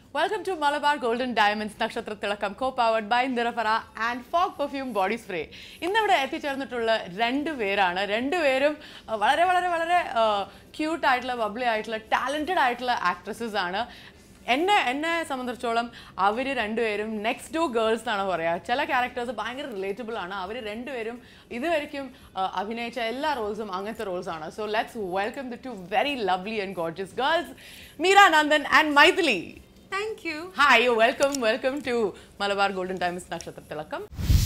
Welcome to Malabar golden diamonds നക്ഷത്ര തിളക്കം co powered by Nirapara and fog perfume body spray ഇന്നിവിടെ എത്തിച്ചേർന്നിട്ടുള്ള രണ്ട് പേരാണ് രണ്ടുപേരും അഹ്, വളരെ വളരെ വളരെ ക്യൂട്ട് ആയിട്ടുള്ള ബബ്ലി ആയിട്ടുള്ള ടാലൻറ്റഡ് ആയിട്ടുള്ള ആക്ട്രസസ് ആണ് എന്നെ എന്നെ സംബന്ധിച്ചിടത്തോളം അവർ രണ്ടുപേരും നെക്സ്റ്റ് ഡു ഗേൾസ് എന്നാണ് പറയുക ചില ക്യാരക്ടേഴ്സ് ഭയങ്കര റിലേറ്റബിൾ ആണ് അവർ രണ്ടുപേരും ഇതുവരെയ്ക്കും അഹ്, അഭിനയിച്ച എല്ലാ റോൾസും അങ്ങനത്തെ റോൾസ് ആണ് so let's welcome the to very lovely and gorgeous girls Meera Nandan and Mythili thank you hi welcome welcome to Malabar golden times Nakshathra Thilakkam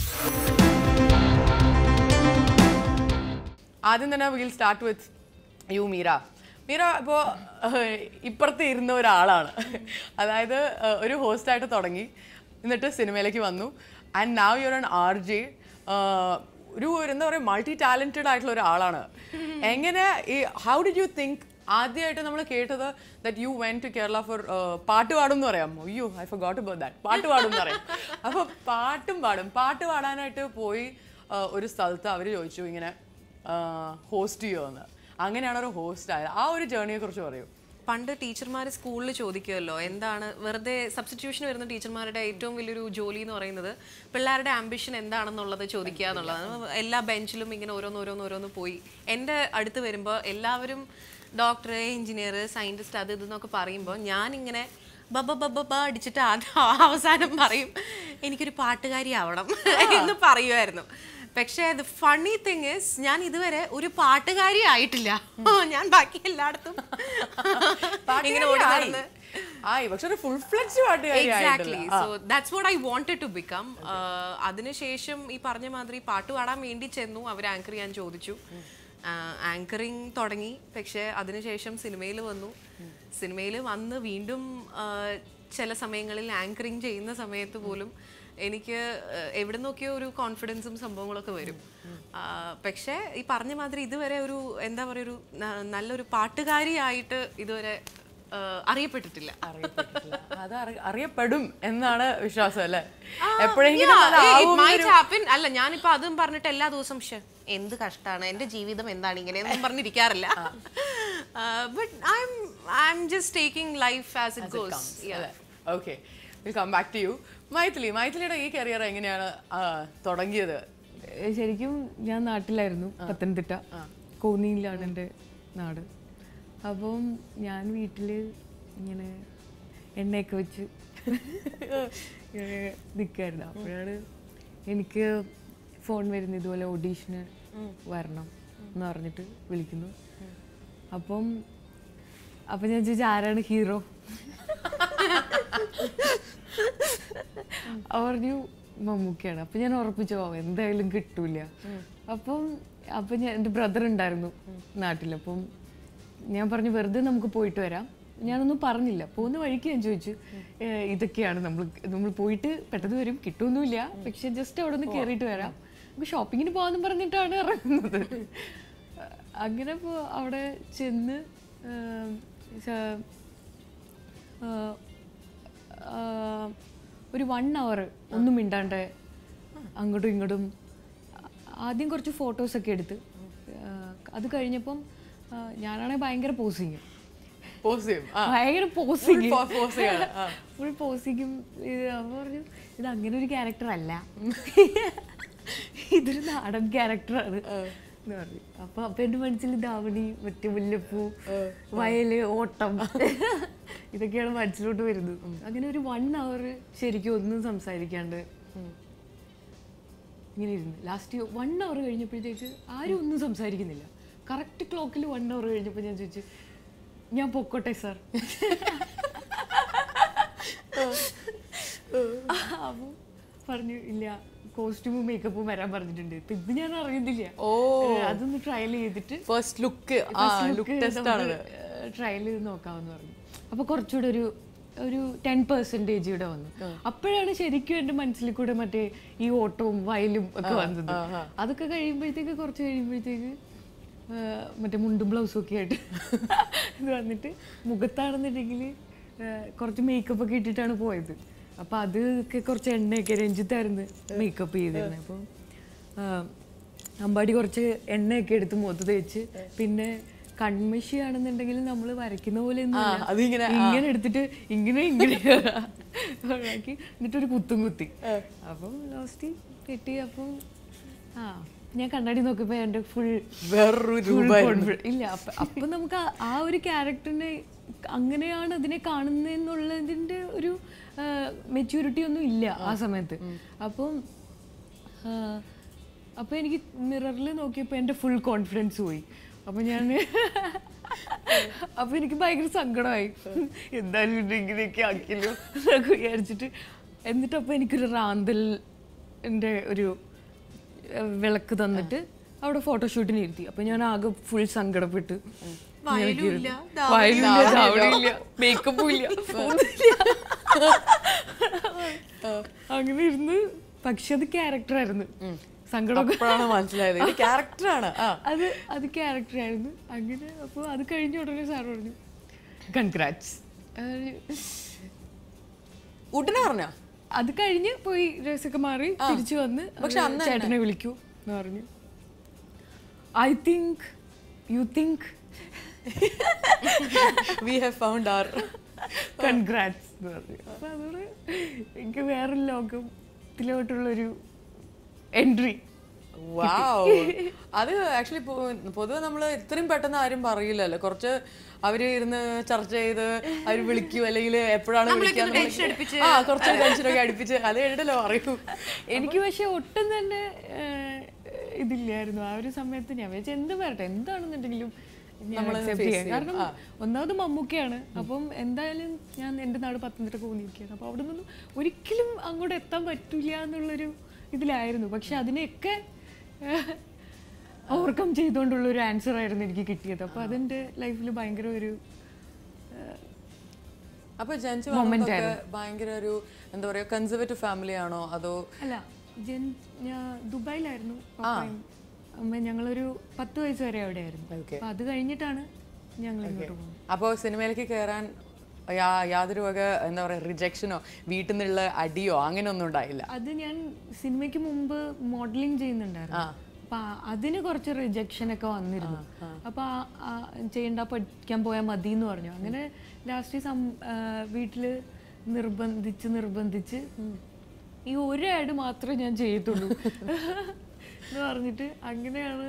ആദ്യം തന്നെ will start with you Meera Meera ഇപ്പോൾ ഇപ്പുറത്ത് ഇരുന്ന ഒരാളാണ് അതായത് ഏഹ്, ഒരു ഹോസ്റ്റായിട്ട് തുടങ്ങി എന്നിട്ട് സിനിമയിലേക്ക് വന്നു ആൻഡ് നാവ് യുവർ ആൻ ആർ ജെ ഒരു ഒരു എന്താ പറയുക മൾട്ടി ടാലൻറ്റഡ് ആയിട്ടുള്ള ഒരാളാണ് എങ്ങനെ ഈ ഹൗ ഡിഡ് യു തിങ്ക് ആദ്യമായിട്ട് നമ്മൾ കേട്ടത് that you when to Kerala for പാട്ട് പാടും എന്ന് പറയാം അയ്യോ I forgot about that പാട്ട് പാടും എന്ന് പറയും അപ്പോൾ പാട്ടും പാടും പാട്ട് പാടാനായിട്ട് പോയി ആ, ഒരു സ്ഥലത്ത് അവർ ചോദിച്ചു ഇങ്ങനെ ഹോസ്റ്റ് ചെയ്യുമെന്ന് അങ്ങനെയാണ് ഒരു ഹോസ്റ്റ് ആയത് ആ ഒരു ജേർണിയെ കുറിച്ച് പറയൂ പണ്ട് ടീച്ചർമാർ സ്കൂളിൽ ചോദിക്കുമല്ലോ എന്താണ് വെറുതെ സബ്സ്റ്റിറ്റ്യൂഷൻ വരുന്ന ടീച്ചർമാരുടെ ഏറ്റവും വലിയൊരു ജോലി എന്ന് പറയുന്നത് പിള്ളേരുടെ ആംബിഷൻ എന്താണെന്നുള്ളത് ചോദിക്കുക എന്നുള്ളതാണ് എല്ലാ ബെഞ്ചിലും ഇങ്ങനെ ഓരോന്ന് ഓരോന്ന് ഓരോന്ന് പോയി എൻ്റെ അടുത്ത് വരുമ്പോൾ എല്ലാവരും ഡോക്ടർ എഞ്ചിനീയർ സയൻറ്റിസ്റ്റ് അത് ഇതെന്നൊക്കെ പറയുമ്പോൾ ഞാനിങ്ങനെ ബബ ബബ ബ അടിച്ചിട്ട് ആദ്യം അവസാനം പറയും എനിക്കൊരു പാട്ടുകാരി ആവണം എന്ന് പറയുമായിരുന്നു പക്ഷേ ദ ഫണ്ണി തിങ് ഇസ് ഞാൻ ഇതുവരെ ഒരു പാട്ടുകാരി ആയിട്ടില്ല ഞാൻ ബാക്കി എല്ലായിടത്തും ഇങ്ങനെ ഓടി പാട്ടുകാരി നടന്ന് ആയി പക്ഷെ ഒരു ഫുൾ ഫ്ലെഡ്ജ് പാട്ടുകാരി എക്സാക്ട്ലി ആയിട്ടില്ല so that's what I wanted to become അതിനുശേഷം ഈ പറഞ്ഞ മാതിരി പാട്ട് പാടാൻ വേണ്ടി ചെന്നു അവർ ആങ്കർ ചെയ്യാൻ ചോദിച്ചു ആങ്കറിങ് തുടങ്ങി പക്ഷേ അതിനുശേഷം സിനിമയിൽ വന്നു സിനിമയിൽ വന്ന് വീണ്ടും ആ, ചില സമയങ്ങളിൽ ആങ്കറിങ് ചെയ്യുന്ന സമയത്ത് പോലും എനിക്ക് എവിടെ നിന്നൊക്കെയോ ഒരു കോൺഫിഡൻസും സംഭവങ്ങളൊക്കെ വരും ആ, പക്ഷേ ഈ പറഞ്ഞ മാതിരി ഇതുവരെ ഒരു എന്താ പറയുക ഒരു ന- നല്ലൊരു പാട്ടുകാരിയായിട്ട് ഇതുവരെ ആ, അറിയപ്പെട്ടിട്ടില്ല അറിയപ്പെട്ടിട്ടില്ല. അത് അറി- അറിയപ്പെടും എന്നാണ് വിശ്വാസം അല്ലേ എപ്പോഴെങ്കിലും അത് Yeah, it ആവും might happen. അല്ല ഞാനിപ്പോ അതും പറഞ്ഞിട്ട് എല്ലാ ദിവസവും "ശ്ശെ, എന്ത് കഷ്ടാണ് എന്റെ ജീവിതം എന്താണ് ഇങ്ങനെ എന്നും പറഞ്ഞിരിക്കാറില്ല but I'm I'm just taking life as it goes okay will come back to you Mythili മൈഥിലിയുടെ ഈ കരിയർ എങ്ങനെയാണ് ആ, തുടങ്ങിയത് ഏ, ശരിക്കും ഞാൻ നാട്ടിലായിരുന്നു പത്തനംതിട്ട കോന്നിയിലാണ് എൻ്റെ നാട് അപ്പം ഞാൻ വീട്ടിൽ ഇങ്ങനെ എണ്ണയൊക്കെ വെച്ച് ഇങ്ങനെ നിൽക്കായിരുന്നു അപ്പോഴാണ് എനിക്ക് ഫോൺ വരുന്നത് ഇതുപോലെ ഓഡീഷന് വരണം എന്ന് പറഞ്ഞിട്ട് വിളിക്കുന്നു അപ്പം അപ്പം ഞാൻ ചോദിച്ചു ആരാണ് ഹീറോ പറഞ്ഞു മമ്മൂക്കയാണ് അപ്പം ഞാൻ ഉറപ്പിച്ചു "ഓ, എന്തായാലും കിട്ടൂല അപ്പം അപ്പം ഞാൻ എൻ്റെ ബ്രദർ ഉണ്ടായിരുന്നു നാട്ടിൽ അപ്പം ഞാൻ പറഞ്ഞു വെറുതെ നമുക്ക് പോയിട്ട് വരാം ഞാനൊന്നും പറഞ്ഞില്ല പോകുന്ന വഴിക്ക് ഞാൻ ചോദിച്ചു "ഏ, ഇതൊക്കെയാണ് നമ്മൾ നമ്മൾ പോയിട്ട് പെട്ടെന്ന് വരും കിട്ടുമൊന്നുമില്ല പക്ഷെ ജസ്റ്റ് അവിടെ നിന്ന് കയറിയിട്ട് വരാം നമുക്ക് ഷോപ്പിങ്ങിന് പോകാമെന്ന് പറഞ്ഞിട്ടാണ് ഇറങ്ങുന്നത് അങ്ങനെ ഇപ്പോൾ അവിടെ ചെന്ന് ഏം, ശ- ആ, ആ, ഒരു വൺ അവർ ഒന്നും മിണ്ടാണ്ട് അങ്ങോട്ടും ഇങ്ങോട്ടും ആ- ആദ്യം കുറച്ച് ഫോട്ടോസൊക്കെ എടുത്ത് ആ, അത് കഴിഞ്ഞപ്പം ആ, ഞാനാണെങ്കിൽ ഭയങ്കര പോസിങ് പോസ് ചെയ്യും ആ, ഭയങ്കര പോസിങ് full pose ചെയ്യാണ്. ആ. ഫുൾ പോസിങ്ങും ഇത് അപ്പൊ പറഞ്ഞു ഇത് അങ്ങനെ ഒരു ക്യാരക്ടർ അല്ല ഇതൊരു നാടൻ ക്യാരക്ടറാണ് എന്ന് പറഞ്ഞു അപ്പൊ അപ്പൊ എന്റെ മനസ്സിൽ ധാവണി മറ്റേ മുല്ലപ്പൂ വയല് ഓട്ടം ഇതൊക്കെയാണ് മനസ്സിലോട്ട് വരുന്നത് അങ്ങനെ ഒരു വൺ അവർ ശരിക്കും ഒന്നും സംസാരിക്കാണ്ട് ഇങ്ങനെ ഇരുന്നു ലാസ്റ്റ് വൺ അവർ കഴിഞ്ഞപ്പോഴത്തേക്ക് ആരും ഒന്നും സംസാരിക്കുന്നില്ല കറക്റ്റ് ക്ലോക്കിൽ വൺ അവർ കഴിഞ്ഞപ്പോൾ ഞാൻ ചോദിച്ചു ഞാൻ പൊക്കോട്ടെ സാർ അപ്പം പറഞ്ഞു ഇല്ല കോസ്റ്റ്യൂമും മേക്കപ്പും വരാൻ പറഞ്ഞിട്ടുണ്ട് ഇപ്പൊ ഇത് ഞാൻ അറിയുന്നില്ല ഓ. അതൊന്ന് ട്രയൽ ചെയ്തിട്ട് ഫസ്റ്റ് ലുക്ക് ആ ലുക്ക് ടെസ്റ്റ് ആണത് ട്രയൽ ചെയ്ത് നോക്കാമെന്ന് പറഞ്ഞു അപ്പൊ കുറച്ചുകൂടെ ഒരു ഒരു ടെൻ പെർസെൻറ്റേജ് ഇവിടെ വന്നു അപ്പോഴാണ് ശരിക്കും എൻ്റെ മനസ്സിൽ കൂടെ മറ്റേ ഈ ഓട്ടവും വയലും ഒക്കെ വന്നത് അതൊക്കെ കഴിയുമ്പോഴത്തേക്ക് കുറച്ച് കഴിയുമ്പോഴത്തേക്ക് ആ, മറ്റേ മുണ്ടും ബ്ലൗസും ഒക്കെ ആയിട്ട് ഇത് വന്നിട്ട് മുഖത്താണെന്നുണ്ടെങ്കിൽ കുറച്ച് മേക്കപ്പ് ഒക്കെ ഇട്ടിട്ടാണ് പോയത് അപ്പൊ അതൊക്കെ കുറച്ച് എണ്ണയൊക്കെ രഞ്ജിത്തായിരുന്നു മേക്കപ്പ് ചെയ്തിരുന്നത് അപ്പം ആ, അമ്പാടി കുറച്ച് എണ്ണയൊക്കെ എടുത്ത് മുഖത്ത് തേച്ച് പിന്നെ കൺമഷി ആണെന്നുണ്ടെങ്കിൽ നമ്മൾ വരയ്ക്കുന്ന പോലെ ഒന്നും ആ, അല്ല. അതിങ്ങനെ, ഇങ്ങനെ എടുത്തിട്ട് ഇങ്ങനെ ഇങ്ങനെ ആക്കി എന്നിട്ട് ഒരു കുത്തും കുത്തി അപ്പം ലാസ്റ്റ് കിട്ടി അപ്പം ആ ഞാൻ കണ്ണാടി നോക്കിയപ്പോ എന്റെ ഫുൾ വേറൊരു രൂപമായിരുന്നു ഇല്ല അപ്പൊ അപ്പൊ നമുക്ക് ആ- ആ ഒരു ക്യാരക്ടറിനെ അങ്ങനെയാണ് അതിനെ കാണുന്നതെന്നുള്ളതിന്റെ ഒരു മെച്യൂരിറ്റി ഒന്നും ഇല്ല ആ സമയത്ത് അപ്പം ആ, അപ്പൊ എനിക്ക് മിററിൽ നോക്കിയപ്പോൾ എൻ്റെ ഫുൾ കോൺഫിഡൻസ് പോയി അപ്പൊ ഞാൻ അപ്പൊ എനിക്ക് ഭയങ്കര സങ്കടമായി എന്തായാലും ഇത് ഇങ്ങനെയൊക്കെ ആക്കിയല്ലോ എന്നൊക്കെ വിചാരിച്ചിട്ട് എന്നിട്ട് അപ്പൊ എനിക്കൊരു റാന്തൽ എൻ്റെ ഒരു ഏഹ്, വിളക്ക് തന്നിട്ട് അവിടെ ഫോട്ടോഷൂട്ടിന് ഇരുത്തി അപ്പൊ ഞാൻ ആകെ ഫുൾ സങ്കടപ്പെട്ട് വയലുമില്ല, വയലില്ല മേക്കപ്പും ഇല്ല ഒന്നുമില്ല. അങ്ങനെ ഇരുന്ന് പക്ഷെ അത് ക്യാരക്ടറായിരുന്നു സങ്കടമൊക്കെ അപ്പോഴാണ് മനസ്സിലായത് ഇത് ക്യാരക്ടറാണ് ആ അത് അത് ക്യാരക്ടറായിരുന്നു അങ്ങനെ അപ്പോൾ അത് കഴിഞ്ഞ ഉടനെ സാർ പറഞ്ഞു കൺഗ്രാറ്റ്സ് ഉടനെ പറഞ്ഞോ അത് കഴിഞ്ഞ് പോയി ഡ്രസ്സൊക്കെ മാറി തിരിച്ചു വന്ന് പക്ഷെ അത് അന്ന് ചേട്ടനെ വിളിക്കൂ എന്ന് പറഞ്ഞു I think you think we have found our congrats എന്ന് പറഞ്ഞു അപ്പൊ അതോടെ എനിക്ക് വേറൊരു ലോകത്തിലോട്ടുള്ളൊരു എൻട്രി വാവ് അത് ആക്ച്വലി പൊതുവെ നമ്മൾ ഇത്രയും പെട്ടെന്ന് ആരും പറയില്ലല്ലോ കുറച്ച് അവര് ഇരുന്ന് ചർച്ച ചെയ്ത് അവര് വിളിക്കൂ അല്ലെങ്കിൽ എപ്പോഴാണ് നമ്മളൊക്കെ ഒന്ന് വിളിക്കാന്ന് tension അടുപ്പിച്ച്. ആ കുറച്ച് ടെൻഷനൊക്കെ അടുപ്പിച്ച് അത് കഴിഞ്ഞിട്ടല്ലോ പറയൂ എനിക്ക് പക്ഷെ ഒട്ടും തന്നെ ഏഹ്, ഇതില്ലായിരുന്നു ആ ഒരു സമയത്ത് ഞാൻ വിചാരിച്ചു എന്ത് വരട്ടെ എന്താണെന്നുണ്ടെങ്കിലും ഞാൻ നമ്മള് accept face ചെയ്യാം. ചെയ്യും. കാരണം ഒന്നാമത് മമ്മൂക്കയാണ് അപ്പം എന്തായാലും ഞാൻ എൻ്റെ നാട് പത്തനംതിട്ട പോകുന്നിരിക്കുകയാണ് അപ്പോൾ അവിടെ നിന്നും ഒരിക്കലും അങ്ങോട്ട് എത്താൻ പറ്റില്ല എന്നുള്ളൊരു ഇതിലായിരുന്നു പക്ഷെ അതിനെയൊക്കെ ഓവർകം ചെയ്തുകൊണ്ടുള്ള ഒരു ആൻസർ ആയിരുന്നു എനിക്ക് കിട്ടിയത് അപ്പോൾ അതെൻ്റെ ലൈഫിൽ ഭയങ്കര ഒരു അപ്പൊ ജനിച്ചു വളർന്നതൊക്കെ ഭയങ്കര ഒരു എന്താ പറയാ കൺസർവേറ്റീവ് ഫാമിലി ആണോ അതോ അല്ല ജൻ ഞാൻ ദുബായിലായിരുന്നു പപ്പയും അമ്മയും ഞങ്ങളൊരു പത്ത് വയസ്സ് വരെ അവിടെയായിരുന്നു Okay. അപ്പൊ അത് കഴിഞ്ഞിട്ടാണ് ഞങ്ങൾ ഇങ്ങോട്ട് പോകുന്നത് അപ്പോൾ സിനിമയിലേക്ക് കയറാൻ യാ- യാതൊരു വക എന്താ പറയാ റിജക്ഷനോ വീട്ടിൽ നിന്നുള്ള അടിയോ അങ്ങനെ ഒന്നും ഉണ്ടായില്ല അത് ഞാൻ സിനിമയ്ക്ക് മുമ്പ് മോഡലിംഗ് ചെയ്യുന്നുണ്ടായിരുന്നു അപ്പൊ ആ- അതിന് കുറച്ച് റിജക്ഷൻ ഒക്കെ വന്നിരുന്നു അപ്പൊ ആ- ആ ചെയ്യണ്ട പഠിക്കാൻ പോയാൽ മതി എന്ന് പറഞ്ഞു അങ്ങനെ ലാസ്റ്റ് സം ആ, വീട്ടില് നിർബന്ധിച്ച് നിർബന്ധിച്ച് ഈ ഒരു ആഡ് മാത്രമേ ഞാൻ ചെയ്യത്തുള്ളൂ എന്ന് പറഞ്ഞിട്ട് അങ്ങനെയാണ്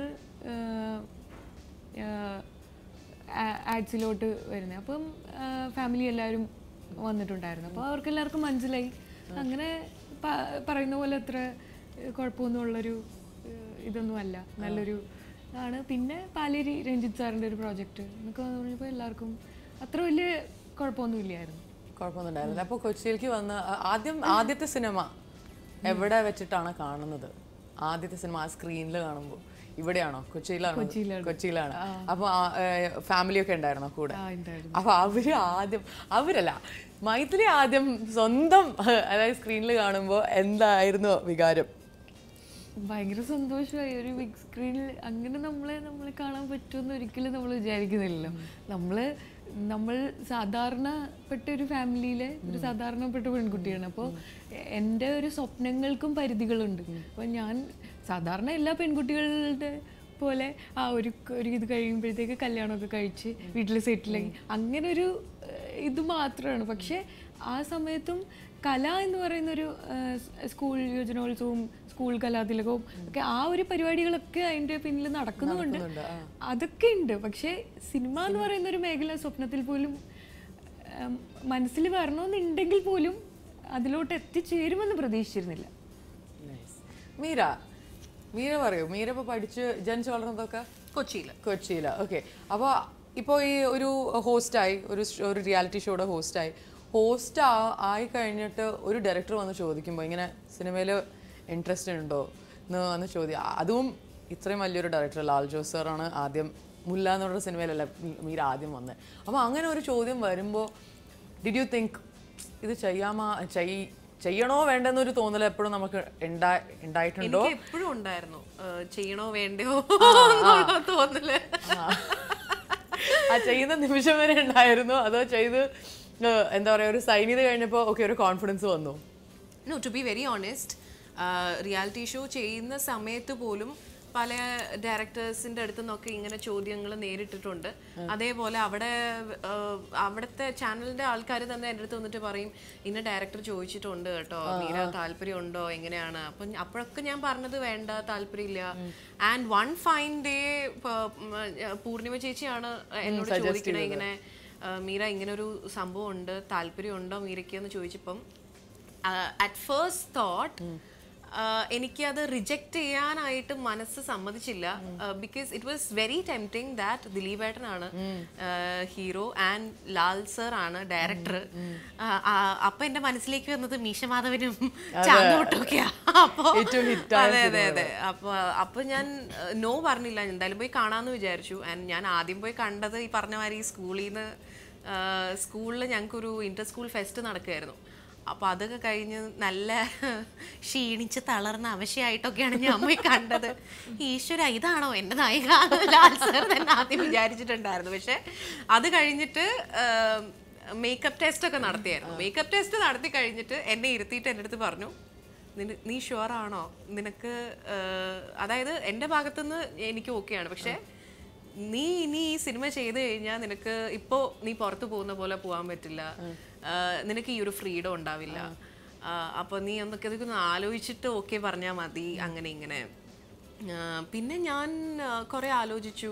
ആഡ്സിലോട്ട് വരുന്നത് അപ്പം ഫാമിലി എല്ലാവരും വന്നിട്ടുണ്ടായിരുന്നു അപ്പോൾ അവർക്ക് എല്ലാവർക്കും മനസ്സിലായി അങ്ങനെ പ- പറയുന്ന പോലെ അത്ര ഏഹ്, കുഴപ്പമൊന്നുമുള്ളൊരു ഏഹ്, ഇതൊന്നും അല്ല നല്ലൊരു ആണ് പിന്നെ പാലേരി രഞ്ജിത്ത് സാറിൻ്റെ ഒരു പ്രോജക്റ്റ് എന്നൊക്കെ പറഞ്ഞപ്പോൾ എല്ലാവർക്കും അത്ര വലിയ കുഴപ്പമൊന്നും ഇല്ലായിരുന്നു കുഴപ്പമൊന്നും ഉണ്ടായിരുന്നില്ല അപ്പോൾ കൊച്ചിയിലേക്ക് വന്ന ആ- ആദ്യം ആദ്യത്തെ സിനിമ എവിടെ വെച്ചിട്ടാണ് കാണുന്നത് ആദ്യത്തെ സിനിമ ആ സ്ക്രീനിൽ കാണുമ്പോൾ ഇവിടെയാണോ കൊച്ചിയിലാണോ കൊച്ചിയിലാണ് അപ്പോൾ ഫാമിലി ഒക്കെ ഉണ്ടായിരുന്നോ കൂടെ ആ ഉണ്ടായിരുന്നു അപ്പൊ അവര് ആദ്യം അവരല്ല മൈത്രി ആദ്യം സ്വന്തം അതായത് സ്ക്രീനിൽ കാണുമ്പോൾ എന്തായിരുന്നു വികാരം ഭയങ്കര സന്തോഷമായി ഒരു ബിഗ് സ്ക്രീനിൽ അങ്ങനെ നമ്മളെ നമ്മളെ കാണാൻ പറ്റുമെന്ന് ഒരിക്കലും നമ്മൾ വിചാരിക്കുന്നില്ലല്ലോ നമ്മൾ നമ്മൾ സാധാരണപ്പെട്ട ഒരു ഫാമിലിയിലെ ഒരു സാധാരണപ്പെട്ട പെൺകുട്ടിയാണ് അപ്പോൾ എൻ്റെ ഒരു സ്വപ്നങ്ങൾക്കും പരിധികളുണ്ട് അപ്പോൾ ഞാൻ സാധാരണ എല്ലാ പെൺകുട്ടികളുടെ പോലെ ആ ഒരു ഒരു ഇത് കഴിയുമ്പോഴത്തേക്ക് കല്യാണമൊക്കെ കഴിച്ച് വീട്ടിൽ സെറ്റിലായി അങ്ങനെ ഒരു ഏഹ്, ഇത് മാത്രമാണ് പക്ഷേ ആ സമയത്തും കല എന്ന് പറയുന്ന ഒരു സ്കൂൾ യുവജനോത്സവവും സ്കൂൾ കലാതിലകവും ഒക്കെ ആ ഒരു പരിപാടികളൊക്കെ അതിന്റെ പിന്നിൽ നടക്കുന്നുണ്ട് അതൊക്കെ ഉണ്ട് പക്ഷേ സിനിമ എന്ന് പറയുന്ന ഒരു മേഖല സ്വപ്നത്തിൽ പോലും ഉം, മനസ്സിൽ വരണമെന്നുണ്ടെങ്കിൽ പോലും അതിലോട്ട് എത്തിച്ചേരുമെന്ന് പ്രതീക്ഷിച്ചിരുന്നില്ല മീര മീര പറയൂ മീര ഇപ്പൊ പഠിച്ച് ജനിച്ചു വളർന്നതൊക്കെ കൊച്ചിയിൽ കൊച്ചിയില ഓക്കെ അപ്പോൾ ഇപ്പോൾ ഈ ഒരു ഹോസ്റ്റായി ഒരു ഷ്- ഒരു റിയാലിറ്റി ഷോയുടെ ഹോസ്റ്റായി ഹോസ്റ്റ് ആയി കഴിഞ്ഞിട്ട് ഒരു ഡയറക്ടർ വന്ന് ചോദിക്കുമ്പോൾ ഇങ്ങനെ സിനിമയിൽ ഇൻട്രസ്റ്റ് ഉണ്ടോ എന്ന് വന്ന് ചോദ്യം അതും ഇത്രയും വലിയൊരു ഡയറക്ടർ ലാൽ ജോസ് സാറാണ് ആദ്യം മുല്ല എന്ന് പറഞ്ഞ സിനിമയിലല്ല മീര ആദ്യം വന്നത് അപ്പോൾ അങ്ങനെ ഒരു ചോദ്യം വരുമ്പോൾ ഡിഡ് യു തിങ്ക് ഇത് ചെയ്യാമാ ചെയ് ചെയ്യണോ വേണ്ടെന്നൊരു തോന്നൽ എപ്പോഴും നമുക്ക് ഉണ്ടാ ഉണ്ടായിട്ടുണ്ടോ എനിക്ക് എപ്പോഴും ഉണ്ടായിരുന്നു ഏഹ്, ചെയ്യണോ വേണ്ടയോ എന്നുള്ള തോന്നല് ആ ചെയ്യുന്ന നിമിഷം വരെ ഉണ്ടായിരുന്നു അതോ ചെയ്ത് ഏഹ്, എന്താ പറയാ ഒരു സൈൻ ചെയ്ത് കഴിഞ്ഞപ്പോൾ ഓക്കെ ഒരു കോൺഫിഡൻസ് വന്നു no to be very honest reality show ചെയ്യുന്ന സമയത്ത് പോലും പല ഡയറക്ടേഴ്സിന്റെ അടുത്ത് നിന്നൊക്കെ ഇങ്ങനെ ചോദ്യങ്ങൾ നേരിട്ടിട്ടുണ്ട് അതേപോലെ അവിടെ ആ, അവിടുത്തെ ചാനലിന്റെ ആൾക്കാർ തന്നെ എൻ്റെ അടുത്ത് വന്നിട്ട് പറയും ഇന്ന ഡയറക്ടർ ചോദിച്ചിട്ടുണ്ട് കേട്ടോ മീര താല്പര്യമുണ്ടോ എങ്ങനെയാണ് അപ്പം അപ്പോഴൊക്കെ ഞാൻ പറഞ്ഞത് വേണ്ട താല്പര്യമില്ല and one fine day Poornima ചേച്ചിയാണ് എന്നോട് ചോദിക്കണേ ഇങ്ങനെ ആ, മീര ഇങ്ങനെ ഒരു സംഭവം ഉണ്ട് താല്പര്യമുണ്ടോ മീരയ്ക്ക് എന്ന് ചോദിച്ചപ്പം അറ്റ് ഫേസ്റ്റ് തോട്ട് എനിക്ക് അത് റിജക്റ്റ് ചെയ്യാനായിട്ട് മനസ്സ് സമ്മതിച്ചില്ല because it was very tempting that Dileep ഏട്ടനാണ് ഹീറോ ആൻഡ് ലാൽ സർ ആണ് ഡയറക്ടർ അപ്പൊ എന്റെ മനസ്സിലേക്ക് വന്നത് മീശമാധവനും ചാന്തോട്ടൊക്കെയാ അപ്പൊ ഏറ്റവും hit ആയ അതെ അതെ അതെ അപ്പൊ അപ്പൊ ഞാൻ നോ പറഞ്ഞില്ല എന്തായാലും പോയി കാണാന്ന് വിചാരിച്ചു ആൻഡ് ഞാൻ ആദ്യം പോയി കണ്ടത് ഈ പറഞ്ഞ മാതിരി സ്കൂളിൽ നിന്ന് സ്കൂളിൽ ഞങ്ങൾക്കൊരു ഇന്റർ സ്കൂൾ ഫെസ്റ്റ് നടക്കുമായിരുന്നു അപ്പൊ അതൊക്കെ കഴിഞ്ഞ് നല്ല ക്ഷീണിച്ച് തളർന്ന അവശയായിട്ടൊക്കെയാണ് ഞാൻ പോയി കണ്ടത് ഈശ്വര ഇതാണോ എൻ്റെ നായിക ലാൽ സർ തന്നെ ആദ്യം വിചാരിച്ചിട്ടുണ്ടായിരുന്നു പക്ഷെ അത് കഴിഞ്ഞിട്ട് മേക്കപ്പ് ടെസ്റ്റ് ഒക്കെ നടത്തിയായിരുന്നു മേക്കപ്പ് ടെസ്റ്റ് നടത്തി കഴിഞ്ഞിട്ട് എന്നെ ഇരുത്തിയിട്ട് എൻ്റെ അടുത്ത് പറഞ്ഞു നിന- നീ ഷുവർ ആണോ നിനക്ക് ആഹ്, അതായത് എൻ്റെ ഭാഗത്തുനിന്ന് എനിക്ക് ഓക്കെയാണ് പക്ഷെ നീ ഇനി ഈ സിനിമ ചെയ്ത് കഴിഞ്ഞാൽ നിനക്ക് ഇപ്പോ നീ പുറത്തു പോകുന്ന പോലെ പോകാൻ പറ്റില്ല ആഹ്, നിനക്ക് ഈ ഒരു ഫ്രീഡം ഉണ്ടാവില്ല ആഹ്, അപ്പൊ നീ എന്തൊക്കെ ഇതൊക്കെ ഒന്ന് ആലോചിച്ചിട്ട് ഓക്കെ പറഞ്ഞാൽ മതി അങ്ങനെ ഇങ്ങനെ ആഹ്, പിന്നെ ഞാൻ കുറെ ആലോചിച്ചു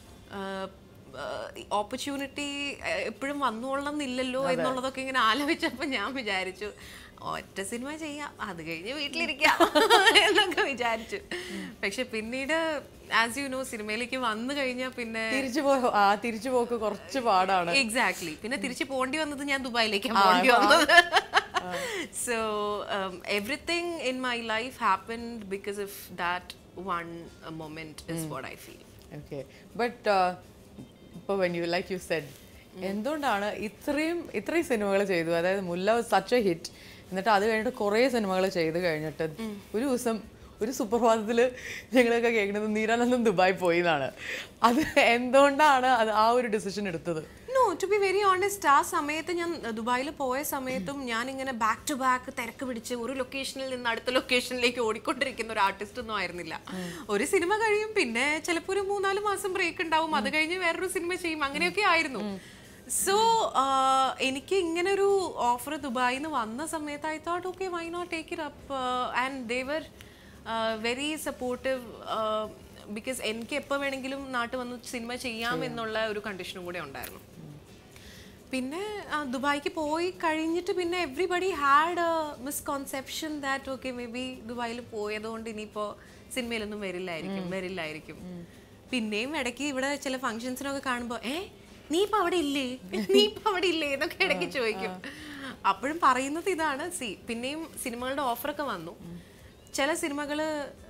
ഓപ്പർച്യൂണിറ്റി എപ്പോഴും വന്നോളണം എന്നില്ലല്ലോ എന്നുള്ളതൊക്കെ ഇങ്ങനെ ആലോചിച്ചപ്പോൾ ഞാൻ വിചാരിച്ചു ഒറ്റ സിനിമ ചെയ്യാം അത് കഴിഞ്ഞ് വീട്ടിലിരിക്കാം എന്നൊക്കെ വിചാരിച്ചു പക്ഷെ പിന്നീട് ആസ് യു നോ സിനിമയിലേക്ക് വന്നു കഴിഞ്ഞാൽ പിന്നെ തിരിച്ചു പോ ആ തിരിച്ചു പോക്ക് കുറച്ച് പാടാണ് എക്സാക്ട്ലി പിന്നെ തിരിച്ചു പോണ്ടി വന്നത് ഞാൻ ദുബായിലേക്കാണ് പോണ്ടി വന്നത് so everything in my life happened because of that one moment is what I feel okay but ഇപ്പോൾ when you like you said എന്തുകൊണ്ടാണ് ഇത്രയും ഇത്രയും സിനിമകൾ ചെയ്തു അതായത് മുല്ല സച്ച് എ ഹിറ്റ് എന്നിട്ട് അത് കഴിഞ്ഞിട്ട് കുറേ സിനിമകൾ ചെയ്ത് കഴിഞ്ഞിട്ട് ഒരു ദിവസം ഒരു സുപ്രഭാതത്തിൽ ഞങ്ങളൊക്കെ കേൾക്കുന്നത് നീരാനന്ദം ദുബായ് പോയി എന്നാണ് അത് എന്തുകൊണ്ടാണ് അത് ആ ഒരു ഡിസിഷൻ എടുത്തത് no to be very honest ആ സമയത്ത് ഞാൻ ദുബായിൽ പോയ സമയത്തും ഞാൻ ഇങ്ങനെ ബാക്ക് ടു ബാക്ക് തിരക്ക് പിടിച്ച് ഒരു ലൊക്കേഷനിൽ നിന്ന് അടുത്ത ലൊക്കേഷനിലേക്ക് ഓടിക്കൊണ്ടിരിക്കുന്ന ഒരു ആർട്ടിസ്റ്റ് ഒന്നും ആയിരുന്നില്ല ഒരു സിനിമ കഴിയും പിന്നെ ചിലപ്പോൾ ഒരു മൂന്നാല് മാസം ബ്രേക്ക് ഉണ്ടാവും അത് കഴിഞ്ഞ് വേറൊരു സിനിമ ചെയ്യും അങ്ങനെയൊക്കെ ആയിരുന്നു സോ എനിക്ക് ഇങ്ങനെ ഒരു ഓഫർ ദുബായിൽ നിന്ന് വന്ന സമയത്ത് I thought okay why not take it up and they were very supportive because എനിക്ക് എപ്പോൾ വേണമെങ്കിലും നാട്ടിൽ വന്ന് സിനിമ ചെയ്യാം എന്നുള്ള ഒരു കണ്ടീഷനും കൂടെ ഉണ്ടായിരുന്നു പിന്നെ ആ, ദുബായിക്ക് പോയി കഴിഞ്ഞിട്ട് പിന്നെ everybody had misconception that okay maybe ദുബായിൽ പോയതുകൊണ്ട് ഇനിയിപ്പോൾ സിനിമയിലൊന്നും വരില്ലായിരിക്കും വരില്ലായിരിക്കും പിന്നെയും ഇടയ്ക്ക് ഇവിടെ ചില ഫങ്ഷൻസിനൊക്കെ കാണുമ്പോൾ ഏ നീ ഇപ്പൊ അവിടെ ഇല്ലേ നീ ഇപ്പൊ അവിടെ ഇല്ലേ എന്നൊക്കെ ഇടയ്ക്ക് ചോദിക്കും അപ്പോഴും പറയുന്നത് ഇതാണ് സി പിന്നെയും സിനിമകളുടെ ഓഫറൊക്കെ വന്നു ചില സിനിമകൾ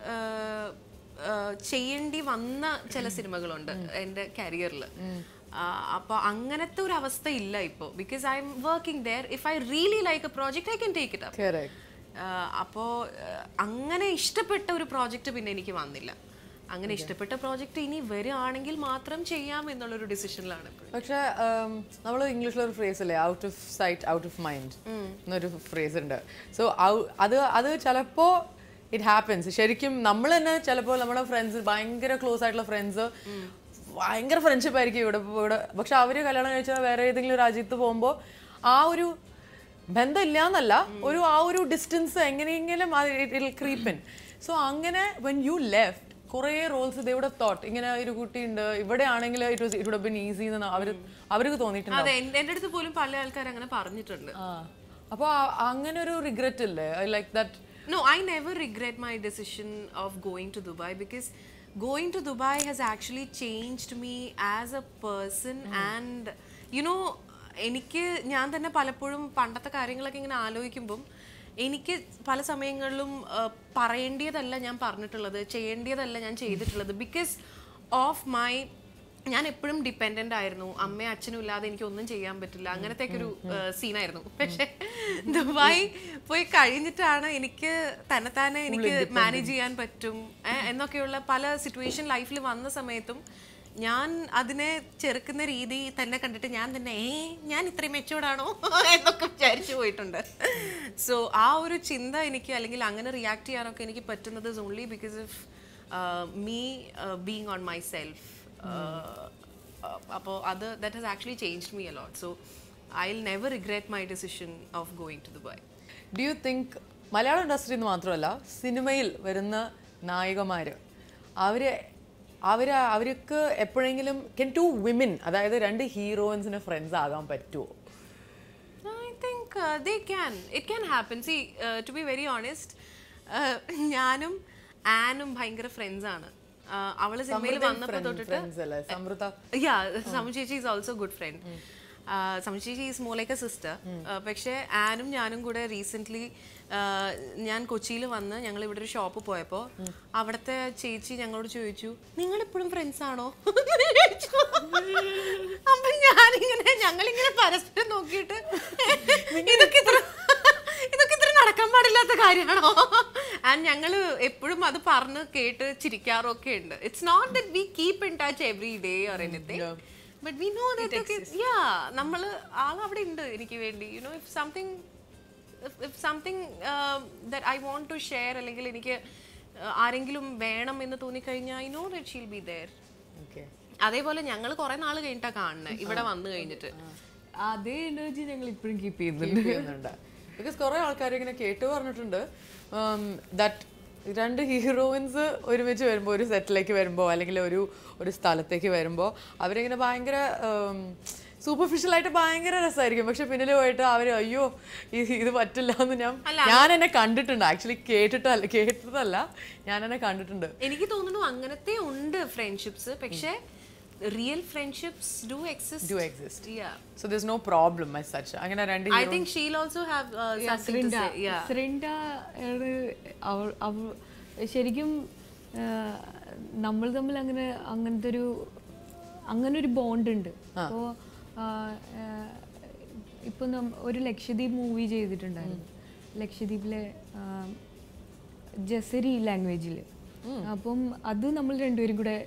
ചെയ്യേണ്ടി വന്ന ചില സിനിമകളുണ്ട് എൻ്റെ കരിയറിൽ അപ്പൊ അങ്ങനത്തെ ഒരു അവസ്ഥ ഇല്ല ഇപ്പോൾ because I'm working there if I really like a project I can take it up Correct. അപ്പോൾ അങ്ങനെ ഇഷ്ടപ്പെട്ട ഒരു പ്രോജക്റ്റ് പിന്നെ എനിക്ക് വന്നില്ല അങ്ങനെ ഇഷ്ടപ്പെട്ട പ്രോജക്റ്റ് ഇനി വരികയാണെങ്കിൽ മാത്രം ചെയ്യാം എന്നുള്ളൊരു ഡിസിഷനിലാണ് ഇപ്പോൾ പക്ഷെ നമ്മൾ ഇംഗ്ലീഷിലൊരു ഫ്രേസ് അല്ലേ out of sight out of mind എന്നൊരു ഫ്രേസ് ഉണ്ട് സോ അത് അത് ചിലപ്പോൾ ഇറ്റ് ഹാപ്പൻസ് ശരിക്കും നമ്മൾ തന്നെ ചിലപ്പോൾ നമ്മുടെ ഫ്രണ്ട്സ് ഭയങ്കര ക്ലോസ് ആയിട്ടുള്ള ഫ്രണ്ട്സ് ഭയങ്കര ഫ്രണ്ട്ഷിപ്പ് ആയിരിക്കും ഇവിടെ ഇവിടെ പക്ഷെ അവര് കല്യാണം കഴിച്ചാൽ വേറെ ഏതെങ്കിലും രാജ്യത്ത് പോകുമ്പോൾ ആ ഒരു ബന്ധമില്ല എന്നല്ല ഒരു ആ ഒരു ഡിസ്റ്റൻസ് എങ്ങനെയെങ്കിലും ക്രീപ്പൻ സോ അങ്ങനെ വെൻ യു ലെഫ്റ്റ് കുറേ റോൾസ് ദേ ഇവിടെ തോട്ട് ഇങ്ങനെ ഒരു കുട്ടിയുണ്ട് ഇവിടെ ആണെങ്കിൽ it was it would been easy എന്ന് അവർ അവർക്ക് തോന്നിയിട്ടുണ്ട് അതെ എൻ്റെ എൻ്റെ അടുത്ത് പോലും പല ആൾക്കാർ അങ്ങനെ പറഞ്ഞിട്ടുണ്ട് ആ അപ്പോൾ അങ്ങനെ ഒരു റിഗ്രറ്റ് ഇല്ലേ I like that No, I never regret my decision of going to Dubai because going to Dubai has actually changed me as a person and you know എനിക്ക് ഞാൻ തന്നെ പലപ്പോഴും പണ്ടത്തെ കാര്യങ്ങളൊക്കെ ഇങ്ങനെ ആലോചിക്കുമ്പം എനിക്ക് പല സമയങ്ങളിലും ആ, പറയേണ്ടിയതല്ല ഞാൻ പറഞ്ഞിട്ടുള്ളത് ചെയ്യേണ്ടിയതല്ല ഞാൻ ചെയ്തിട്ടുള്ളത് ബിക്കോസ് ഓഫ് മൈ ഞാൻ എപ്പോഴും ഡിപ്പെൻഡന്റ് ആയിരുന്നു അമ്മയും അച്ഛനും ഇല്ലാതെ എനിക്ക് ഒന്നും ചെയ്യാൻ പറ്റില്ല അങ്ങനത്തെ ഒക്കെ ഒരു സീനായിരുന്നു പക്ഷെ ദുബായ് പോയി കഴിഞ്ഞിട്ടാണ് എനിക്ക് തന്നെത്താനെ എനിക്ക് മാനേജ് ചെയ്യാൻ പറ്റും ഏ, എന്നൊക്കെയുള്ള പല സിറ്റുവേഷൻ ലൈഫിൽ വന്ന സമയത്തും ഞാൻ അതിനെ ചെറുക്കുന്ന രീതി തന്നെ കണ്ടിട്ട് ഞാൻ തന്നെ ഏ ഞാൻ ഇത്രയും മെച്ചോർഡാണോ എന്നൊക്കെ വിചാരിച്ചു പോയിട്ടുണ്ട് സോ ആ ഒരു ചിന്ത എനിക്ക് അല്ലെങ്കിൽ അങ്ങനെ റിയാക്ട് ചെയ്യാനൊക്കെ എനിക്ക് പറ്റുന്നത് only because of me being on myself അപ്പോൾ അത് that has actually change me a lot so I will never regret my decision of going to Dubai do you think Malayalam industry എന്ന് മാത്രമല്ല സിനിമയിൽ വരുന്ന നായികമാർ അവർ അവർ അവർക്ക് എപ്പോഴെങ്കിലും കെൻ ടു വിമൻ അതായത് രണ്ട് ഹീറോയിൻസിന് ഫ്രണ്ട്സ് ആകാൻ പറ്റുമോ I think uh, they can. It can happen. See, uh, to be very honest, uh, ഞാനും ആനും ഭയങ്കര ഫ്രണ്ട്സ് ആണ് Uh, അവള് സിനിമയിൽ വന്നപ്പോ തൊട്ടിട്ട് ഫ്രണ്ട്സ് അല്ലേ സമൃദ്ധ യാ സമു ചേച്ചി is also good friend Samu ചേച്ചി is more like a sister പക്ഷേ ആനും ഞാനും കൂടെ റീസെന്റ് ഞാൻ കൊച്ചിയിൽ വന്ന് ഞങ്ങൾ ഇവിടെ ഒരു ഷോപ്പ് പോയപ്പോൾ അവിടുത്തെ ചേച്ചി ഞങ്ങളോട് ചോദിച്ചു നിങ്ങൾ ഇപ്പോഴും ഫ്രണ്ട്സ് ആണോ അപ്പൊ ഞാനിങ്ങനെ ഞങ്ങളിങ്ങനെ പരസ്പരം നോക്കിയിട്ട് ഇതൊക്കെ ഇത്ര ഇതൊക്കെ ഇത്ര നടക്കാൻ പാടില്ലാത്ത കാര്യമാണോ ആൻഡ് ഞങ്ങൾ എപ്പോഴും അത് പറഞ്ഞ് കേട്ട് ചിരിക്കാറൊക്കെ ഉണ്ട് it's not that we keep in touch every day or anything but we know that yeah നമ്മൾ ആൾ അവിടെ ഉണ്ട് എനിക്ക് വേണ്ടി you know if something if something that I want to share അല്ലെങ്കിൽ എനിക്ക് uh, ആരെങ്കിലും വേണം എന്ന് തോന്നിക്കഴിഞ്ഞാൽ I know that she'll be there okay അതേപോലെ ഞങ്ങൾ കുറെ നാൾ കഴിഞ്ഞിട്ടാ കാണുന്നത് ഇവിടെ വന്നു കഴിഞ്ഞിട്ട് അതേ എനർജി ഞങ്ങൾ ഇപ്പോഴും കീപ്പ് ചെയ്യുന്നുണ്ട് ചെയ്യുന്നുണ്ട് ബിക്കോസ് കുറേ ആൾക്കാർ ഇങ്ങനെ കേട്ട് പറഞ്ഞിട്ടുണ്ട് ദാറ്റ് രണ്ട് ഹീറോയിൻസ് ഒരുമിച്ച് വരുമ്പോൾ ഒരു സെറ്റിലേക്ക് വരുമ്പോൾ അല്ലെങ്കിൽ ഒരു ഒരു സ്ഥലത്തേക്ക് വരുമ്പോൾ അവരിങ്ങനെ ഭയങ്കര സൂപ്പർഫിഷ്യലായിട്ട് ഭയങ്കര രസമായിരിക്കും പക്ഷെ പിന്നിൽ പോയിട്ട് അവർ അയ്യോ ഇത് ഇത് പറ്റില്ല എന്ന് ഞാൻ ഞാൻ എന്നെ കണ്ടിട്ടുണ്ട് ആക്ച്വലി കേട്ടിട്ടല്ല കേട്ടതല്ല ഞാൻ എന്നെ കണ്ടിട്ടുണ്ട് എനിക്ക് തോന്നുന്നു അങ്ങനത്തെ ഉണ്ട് ഫ്രണ്ട്ഷിപ്സ് പക്ഷെ റിയൽ ഫ്രണ്ട്ഷിപ്സ് do exist do exist yeah so this no problem my such അങ്ങനെ രണ്ട് I think she'll also have Srinda ആണ് അവൾ അവൾ ശരിക്കും ആ, നമ്മൾ തമ്മിൽ അങ്ങനെ അങ്ങനത്തെ ഒരു അങ്ങനെ ഒരു ബോണ്ട് ഉണ്ട് അപ്പോൾ ഇപ്പൊ നം- ഒരു ലക്ഷദ്വീപ് മൂവി ചെയ്തിട്ടുണ്ടായിരുന്നു ലക്ഷദ്വീപിലെ ആ, ജസരി ലാംഗ്വേജിൽ അപ്പം അത് നമ്മൾ രണ്ടുപേരും കൂടെ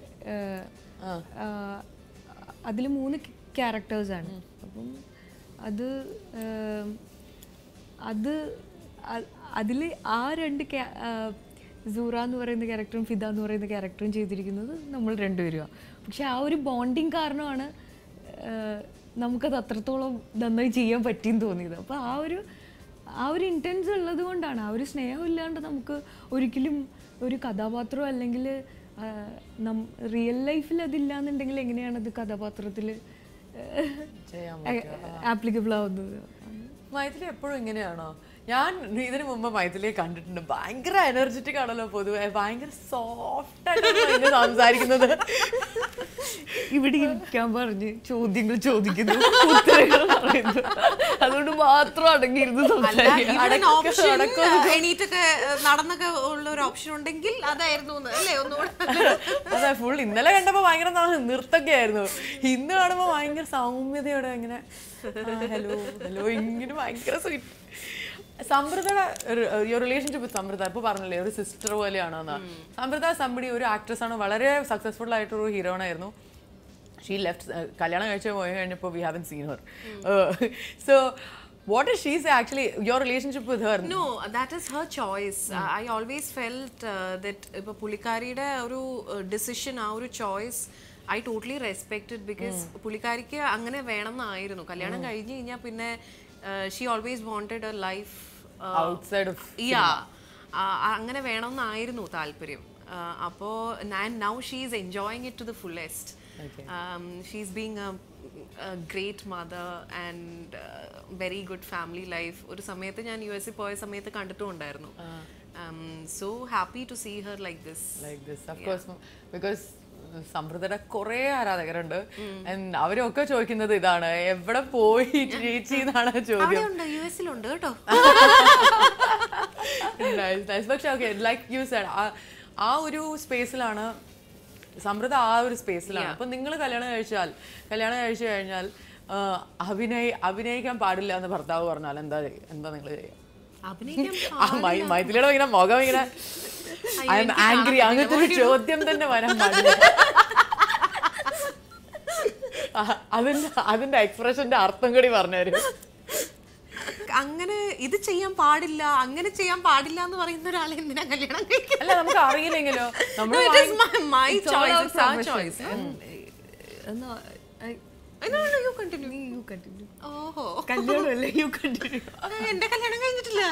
അതിൽ മൂന്ന് ക്യാരക്ടേഴ്സാണ് അപ്പം അത് ആ, അത് അതിൽ ആ രണ്ട് ക്യാ- ആ, സൂറ എന്ന് പറയുന്ന ക്യാരക്ടറും ഫിദ എന്ന് പറയുന്ന ക്യാരക്ടറും ചെയ്തിരിക്കുന്നത് നമ്മൾ രണ്ടുപേരുമാണ് പക്ഷെ ആ ഒരു ബോണ്ടിങ് കാരണമാണ് ആ, നമുക്കത് അത്രത്തോളം നന്നായി ചെയ്യാൻ പറ്റിയെന്ന് തോന്നിയത് അപ്പോൾ ആ ഒരു ആ ഒരു ഇൻറ്റൻസ് ഉള്ളത് കൊണ്ടാണ് ആ ഒരു സ്നേഹം ഇല്ലാണ്ട് നമുക്ക് ഒരിക്കലും ഒരു കഥാപാത്രം അല്ലെങ്കിൽ റിയൽ ലൈഫിൽ അതില്ലാന്നുണ്ടെങ്കിൽ എങ്ങനെയാണ് അത് കഥാപാത്രത്തിൽ ചെയ്യാൻ ആപ്ലിക്കബിൾ ആവുന്നത് മൈഥിലി എപ്പോഴും ഇങ്ങനെയാണോ ഞാൻ ഇതിനു മുമ്പ് മൈഥിലിയെ കണ്ടിട്ടുണ്ട് ഭയങ്കര എനർജറ്റിക് ആണല്ലോ പൊതുവെ ഭയങ്കര സോഫ്റ്റ് ആയിട്ടാണ് സംസാരിക്കുന്നത് ഇവിടെ ഇരിക്കാൻ പറഞ്ഞ് ചോദ്യങ്ങൾ ചോദിക്കുന്നു ഉത്തരങ്ങൾ പറയുന്നു അതുകൊണ്ട് മാത്രം അടങ്ങിയിരുന്ന് സംസാരിക്കാം ഓപ്ഷൻ എണീറ്റൊക്കെ uh, നടന്നൊക്കെ ഉള്ള ഒരു ഓപ്ഷൻ ഉണ്ടെങ്കിൽ അതായിരുന്നു എന്ന്. അല്ലേ ഒന്നുകൂടെ അതെ ഫുൾ ഇന്നലെ കണ്ടപ്പോ ഭയങ്കര ന- നൃത്തൊക്കെ ആയിരുന്നു ഇന്ന് കാണുമ്പോ ഭയങ്കര സൗമ്യതയോടെ ഇങ്ങനെ ഹലോ ഹലോ ഇങ്ങനെ ഭയങ്കര സ്വീറ്റ് സമൃദ്ധയുടെ യുവർ റിലേഷൻഷിപ്പ് വിത്ത് സമൃദ്ധ ഇപ്പൊ പറഞ്ഞില്ലേ ഒരു സിസ്റ്റർ പോലെയാണെന്ന് സമൃദ്ധ സമ്പടി ഒരു ആക്ട്രസ് ആണ് വളരെ സക്സസ്ഫുൾ ആയിട്ടൊരു ഹീറോയിൻ ആയിരുന്നു ഷീ ലെഫ്റ്റ് കല്യാണം കഴിച്ച് പോയി കഴിഞ്ഞപ്പോൾ we haven't seen her so what is she's actually your relationship with her no that is her choice I always felt that ഇപ്പോൾ പുള്ളിക്കാരിയുടെ ഒരു ഡിസിഷൻ ആ ഒരു choice I totally respected because പുള്ളിക്കാരിക്ക് അങ്ങനെ വേണമെന്നായിരുന്നു കല്യാണം കഴിഞ്ഞ് കഴിഞ്ഞാൽ പിന്നെ she always wanted a life outside of yeah അങ്ങനെ വേണമെന്നായിരുന്നു താല്പര്യം അപ്പോൾ now she is enjoying it to the fullest she's being a great mother and very good family life ഒരു സമയത്ത് ഞാൻ യു എസിൽ പോയ സമയത്ത് കണ്ടിട്ടുണ്ടായിരുന്നു so happy to see her like this like this of course because സമൃദ്ധയുടെ കുറെ ആരാധകരുണ്ട് And അവരൊക്കെ ചോദിക്കുന്നത് ഇതാണ് എവിടെ പോയി ചേച്ചി എന്നാണ് ചോദ്യം അവിടെ ഉണ്ട് യു എസിലുണ്ട് കേട്ടോ Nice, nice. പക്ഷെ ഓക്കെ ലൈക്ക് യു സെഡ് ആ ഒരു സ്പേസിലാണ് സമൃദ്ധ ആ ഒരു സ്പേസിലാണ് അപ്പൊ നിങ്ങൾ കല്യാണം കഴിച്ചാൽ കല്യാണം കഴിച്ചു കഴിഞ്ഞാൽ ആ, അഭിനയ അഭിനയിക്കാൻ പാടില്ല എന്ന് ഭർത്താവ് പറഞ്ഞാൽ എന്താ ചെയ്യ- എന്താ നിങ്ങൾ ചെയ്യുക അഭിനയിക്കാൻ ആ, മൈ- മൈഥിലിയുടെ ഇങ്ങനെ മുഖം ഇങ്ങനെ ഐ എം ആംഗ്രി അങ്ങനത്തെ ഒരു ചോദ്യം തന്നെ വരാൻ പാടില്ല ആ, അതിന്റെ അതിന്റെ എക്സ്പ്രഷന്റെ അർത്ഥം കൂടി പറഞ്ഞുതരും അങ്ങനെ ഇത് ചെയ്യാൻ പാടില്ല അങ്ങനെ ചെയ്യാൻ പാടില്ല എന്ന് പറയുന്ന ഒരാളെ എന്തിനാ കല്യാണം കഴിക്കുന്നത് അല്ല നമുക്ക് അറിയില്ലെങ്കിലോ നമ്മൾ No, it is my- my It's all choice, our it's our profession. choice. And, uh, no, I- No, no, you continue. you continue. ഓഹോ കല്യാണമല്ലേ യു കണ്ടിന്യൂ ആ, എന്റെ കല്യാണം കഴിഞ്ഞിട്ടില്ല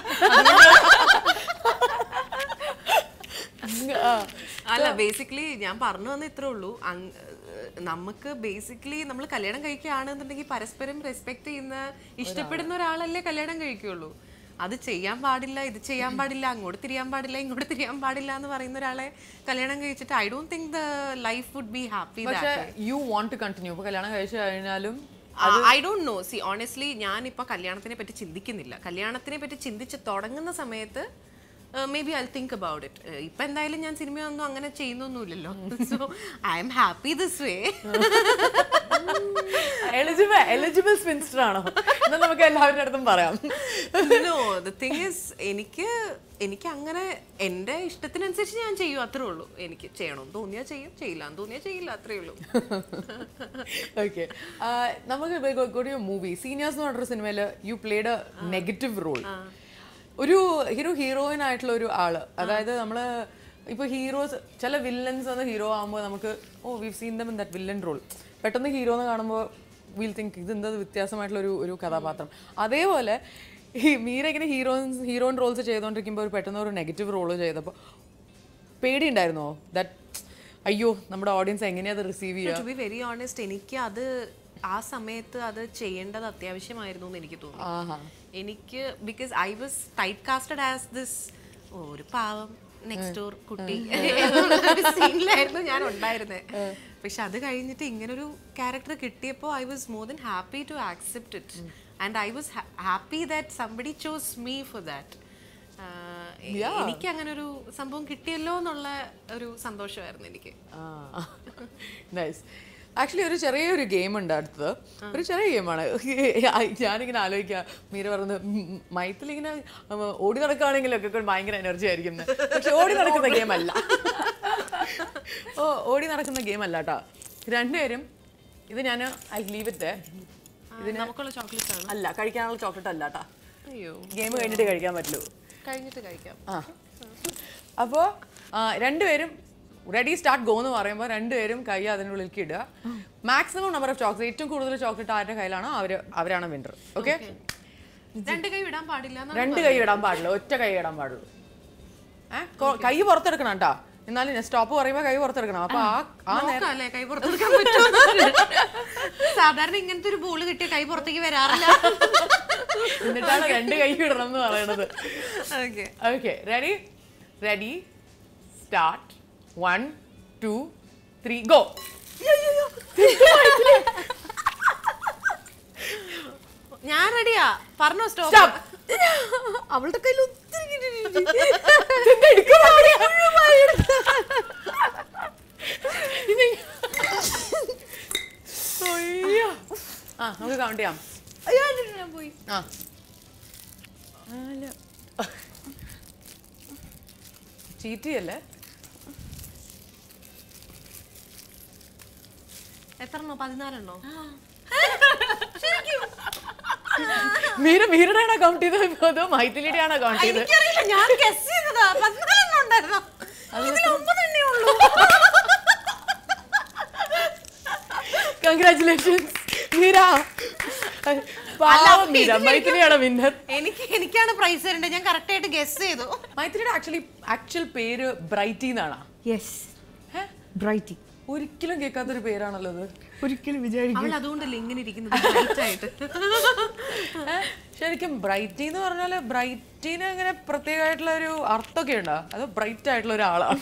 അല്ല ബേസിക്കലി ഞാൻ പറഞ്ഞു വന്ന ഇത്രേ ഉള്ളൂ അങ്- ഏഹ് നമുക്ക് ബേസിക്കലി നമ്മൾ കല്യാണം കഴിക്കുകയാണെന്നുണ്ടെങ്കിൽ പരസ്പരം റെസ്പെക്ട് ചെയ്യുന്ന ഇഷ്ടപ്പെടുന്ന ഒരാളല്ലേ കല്യാണം കഴിക്കുള്ളൂ അത് ചെയ്യാൻ പാടില്ല ഇത് ചെയ്യാൻ പാടില്ല അങ്ങോട്ട് തിരിയാൻ പാടില്ല ഇങ്ങോട്ട് തിരിയാൻ പാടില്ല എന്ന് പറയുന്ന ഒരാളെ കല്യാണം കഴിച്ചിട്ട് I don't think the life would be happy പക്ഷെ യു വോണ്ട് ടു കണ്ടിന്യൂ ഇപ്പൊ കല്യാണം കഴിച്ചു കഴിഞ്ഞാലും I don't know see honestly ഞാനിപ്പോൾ കല്യാണത്തിനെ പറ്റി ചിന്തിക്കുന്നില്ല കല്യാണത്തിനെ പറ്റി ചിന്തിച്ച് തുടങ്ങുന്ന സമയത്ത് maybe I think about it ഇപ്പം എന്തായാലും ഞാൻ സിനിമയൊന്നും അങ്ങനെ ചെയ്യുന്നൊന്നുമില്ലല്ലോ so I'm happy this way eligible eligible spinster ആണോ എന്ന് നമുക്ക് എല്ലാവരുടെ അടുത്തും പറയാം നോ ദ തിങ് ഇസ് എനിക്ക് എനിക്ക് അങ്ങനെ എൻ്റെ ഇഷ്ടത്തിനനുസരിച്ച് ഞാൻ ചെയ്യും അത്രേ ഉള്ളൂ എനിക്ക് ചെയ്യണമെന്ന് തോന്നിയാൽ ചെയ്യും ചെയ്യില്ല എന്ന് തോന്നിയാൽ ചെയ്യില്ല അത്രേ ഉള്ളൂ ഓക്കെ നമുക്ക് ഒരു മൂവി സീനിയേഴ്സ് എന്ന് പറഞ്ഞൊരു സിനിമയിൽ you played a negative role ഒരു ഹീറോ ഹീറോയിൻ ആയിട്ടുള്ള ഒരു ആള് അതായത് നമ്മള് ഇപ്പൊ ഹീറോസ് ചില വില്ലൻസ് എന്ന ഹീറോ ആകുമ്പോൾ നമുക്ക് oh we seen them in that villain role പെട്ടെന്ന് ഹീറോ എന്ന് കാണുമ്പോൾ വിൽ തിങ്ക് ഇത് എന്താ വ്യത്യാസമായിട്ടുള്ള ഒരു ഒരു കഥാപാത്രം അതേപോലെ ഈ മീര ഇങ്ങനെ ഹീറോയിൻസ് ഹീറോയിൻ റോൾസ് ചെയ്തുകൊണ്ടിരിക്കുമ്പോൾ ഒരു പെട്ടെന്ന് ഒരു നെഗറ്റീവ് റോള് ചെയ്തപ്പോൾ പേടിയുണ്ടായിരുന്നോ ദാറ്റ് അയ്യോ നമ്മുടെ ഓഡിയൻസ് എങ്ങനെയാ അത് റിസീവ് ചെയ്യുക ടു ബി വെരി ഓണസ്റ്റ് എനിക്ക് അത് ആ സമയത്ത് അത് ചെയ്യേണ്ടത് അത്യാവശ്യമായിരുന്നു എന്ന് എനിക്ക് തോന്നി ആഹാ എനിക്ക് because I was typecasted as this ഒരു പാവം നെക്സ്റ്റ് ഡോർ കുട്ടി സീനിലായിരുന്നു ഞാൻ ഉണ്ടായിരുന്നത് പക്ഷെ അത് കഴിഞ്ഞിട്ട് ഇങ്ങനൊരു ക്യാരക്ടർ കിട്ടിയപ്പോൾ I was more than happy to accept it and I was happy that somebody chose me for that എനിക്ക് അങ്ങനെ ഒരു സംഭവം കിട്ടിയല്ലോ എന്നുള്ള ഒരു സന്തോഷമായിരുന്നു എനിക്ക് നൈസ് ആക്ച്വലി ഒരു ചെറിയൊരു ഗെയിം ഉണ്ട് അടുത്തത് ഒരു ചെറിയ ഗെയിമാണ് ഞാനിങ്ങനെ ആലോചിക്കുക മീര പറഞ്ഞത് മൈത്തിൽ ഇങ്ങനെ ഉം, ഓടി നടക്കുകയാണെങ്കിലൊക്കെ ഒക്കെ ഭയങ്കര എനർജി ആയിരിക്കും എന്ന്. പക്ഷെ ഓടി നടക്കുന്ന ഗെയിം അല്ല ഓ ഓടി നടക്കുന്ന ഗെയിം അല്ല കേട്ടോ രണ്ടുപേരും ഇത് ഞാൻ ഐ ലീവ് ഇറ്റ് നമുക്കുള്ള ചോക്ലേറ്റ്സ് ആണ് അല്ല കഴിക്കാനുള്ള ചോക്ലേറ്റ് അല്ല കേട്ടോ അയ്യോ ഗെയിം കഴിഞ്ഞിട്ട് കഴിക്കാൻ പറ്റുള്ളൂ കഴിഞ്ഞിട്ട് കഴിക്കാം ആ അപ്പോൾ രണ്ടുപേരും റെഡി സ്റ്റാർട്ട് ഗോ എന്ന് പറയുമ്പോൾ രണ്ടുപേരും കൈ അതിൻ്റെ ഉള്ളിലേക്ക് ഇടുക മാക്സിമം നമ്പർ ഓഫ് ചോക്ലേറ്റ് ഏറ്റവും കൂടുതൽ ചോക്ലേറ്റ് ആരുടെ കയ്യിലാണോ അവർ അവരാണ് വിന്നർ ഓക്കെ രണ്ട് കൈ വിടാൻ പാടില്ല എന്നാണ് രണ്ട് കൈ ഇടാൻ പാടില്ല ഒറ്റ കൈ ഇടാൻ പാടുള്ളൂ ഏ കൊ- കൈ പുറത്തെടുക്കണം കേട്ടോ എന്നാലും ഞാൻ സ്റ്റോപ്പ് പറയുമ്പോൾ കൈ പുറത്തെടുക്കണം അപ്പൊ ആ ആ നേരം നോക്കാല്ലേ കൈ പുറത്തെടുക്കാൻ പറ്റുമോ സാധാരണ ഇങ്ങനത്തെ ഒരു ബോൾ കിട്ടിയ കൈ പുറത്തേക്ക് വരാറില്ല എന്നിട്ടാണ് രണ്ട് കൈ ഇടണം എന്ന് പറയണത് okay okay ready ready start one two three go ഞാൻ റെഡിയാ പറഞ്ഞോ സ്റ്റോപ്പ് Stop. അവളുടെ കയ്യിൽ ഒത്തിരി അയ്യോ. ആ നമുക്ക് കൗണ്ട് ചെയ്യാം ഞാൻ പോയി ആ ചീറ്റ് ചെയ്യല്ലേ എത്ര എണ്ണോ പതിനാലെണ്ണോ മീര മീരയുടെ ആണോ കൗണ്ട് ചെയ്തത് അതോ മൈഥിലിയുടെ ആണോ കൗണ്ട് ചെയ്തത് എനിക്കറിയില്ല ഞാൻ ഗസ് ചെയ്തതാ പതിനാലെണ്ണം ഉണ്ടായിരുന്നോ ഇതിൽ ഒമ്പതെണ്ണേ ഉള്ളൂ കൺഗ്രാറ്റുലേഷൻസ് മീര പാവം മീര മൈഥിലിയാണ് വിന്നർ എനിക്ക് എനിക്കാണ് പ്രൈസ് തരേണ്ടത് ഞാൻ കറക്റ്റ് ആയിട്ട് ഗസ് ചെയ്തു മൈഥിലിയുടെ ആക്ച്വലി ആക്ച്വൽ പേര് ബ്രൈറ്റി എന്നാണ് യെസ് ബ്രൈറ്റി ഒരിക്കലും കേൾക്കാത്തൊരു പേരാണല്ലോ അത് ഒരിക്കലും വിചാരിക്കും അവൾ അതുകൊണ്ടല്ലേ ഇങ്ങനെ ഇരിക്കുന്നത് bright ആയിട്ട് ഏ? ശരിക്കും ബ്രൈറ്റി എന്ന് പറഞ്ഞാല് ബ്രൈറ്റിന് അങ്ങനെ പ്രത്യേകമായിട്ടുള്ള ഒരു അർത്ഥമൊക്കെ ഉണ്ടോ അത് ബ്രൈറ്റ് ആയിട്ടുള്ള ഒരാളാണ്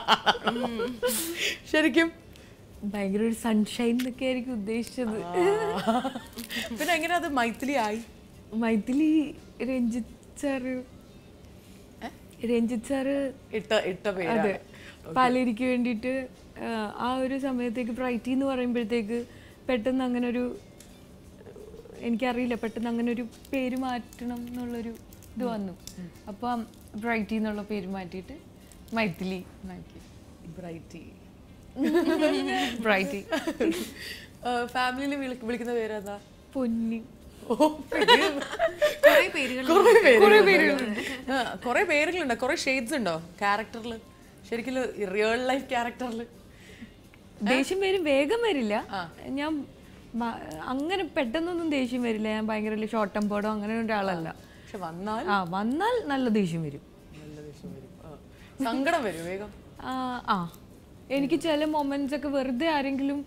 ശരിക്കും ഭയങ്കര ഒരു സൺഷൈൻ എന്നൊക്കെ ആയിരിക്കും ഉദ്ദേശിച്ചത് പിന്നെ എങ്ങനെ അത് മൈഥിലി ആയി മൈഥിലി രഞ്ജിത്ത് സാറ് രഞ്ജിത്ത് സാറ് ഇട്ട ഇട്ട അതെ പേരാണ് പാലേരിക്ക് വേണ്ടിയിട്ട് ആ, ആ ഒരു സമയത്തേക്ക് ബ്രൈറ്റി എന്ന് പറയുമ്പോഴത്തേക്ക് പെട്ടെന്ന് അങ്ങനെ ഒരു എനിക്കറിയില്ല പെട്ടെന്ന് അങ്ങനെ ഒരു പേര് മാറ്റണം എന്നുള്ളൊരു ഇത് വന്നു അപ്പം ബ്രൈറ്റി എന്നുള്ള പേര് മാറ്റിയിട്ട് മൈഥിലി എന്നാക്കി ബ്രൈറ്റി ബ്രൈറ്റി ഫാമിലിയിൽ വിളിക്കുന്ന പേരെന്താ പൊന്നി കുറേ പേരുകൾ കുറേ പേരുകളുണ്ട് കുറേ പേരുകളുണ്ട് കുറേ ഷെയ്ഡ്സ് ഉണ്ടോ ക്യാരക്ടറിൽ ശരിക്കും റിയൽ ലൈഫ് ക്യാരക്ടറിൽ ദേഷ്യം വരും വേഗം വരില്ല ഞാൻ മ- അങ്ങനെ പെട്ടെന്നൊന്നും ദേഷ്യം വരില്ല ഞാൻ ഭയങ്കര ഷോർട്ട് ടെമ്പോർഡോ അങ്ങനെ ഒരാളല്ല പക്ഷെ വന്നാൽ ആ വന്നാൽ നല്ല ദേഷ്യം വരും നല്ല ദേഷ്യം വരും ആ. സങ്കടം വരും വേഗം ആ ആ എനിക്ക് ചില മൊമെന്റ്സ് ഒക്കെ വെറുതെ ആരെങ്കിലും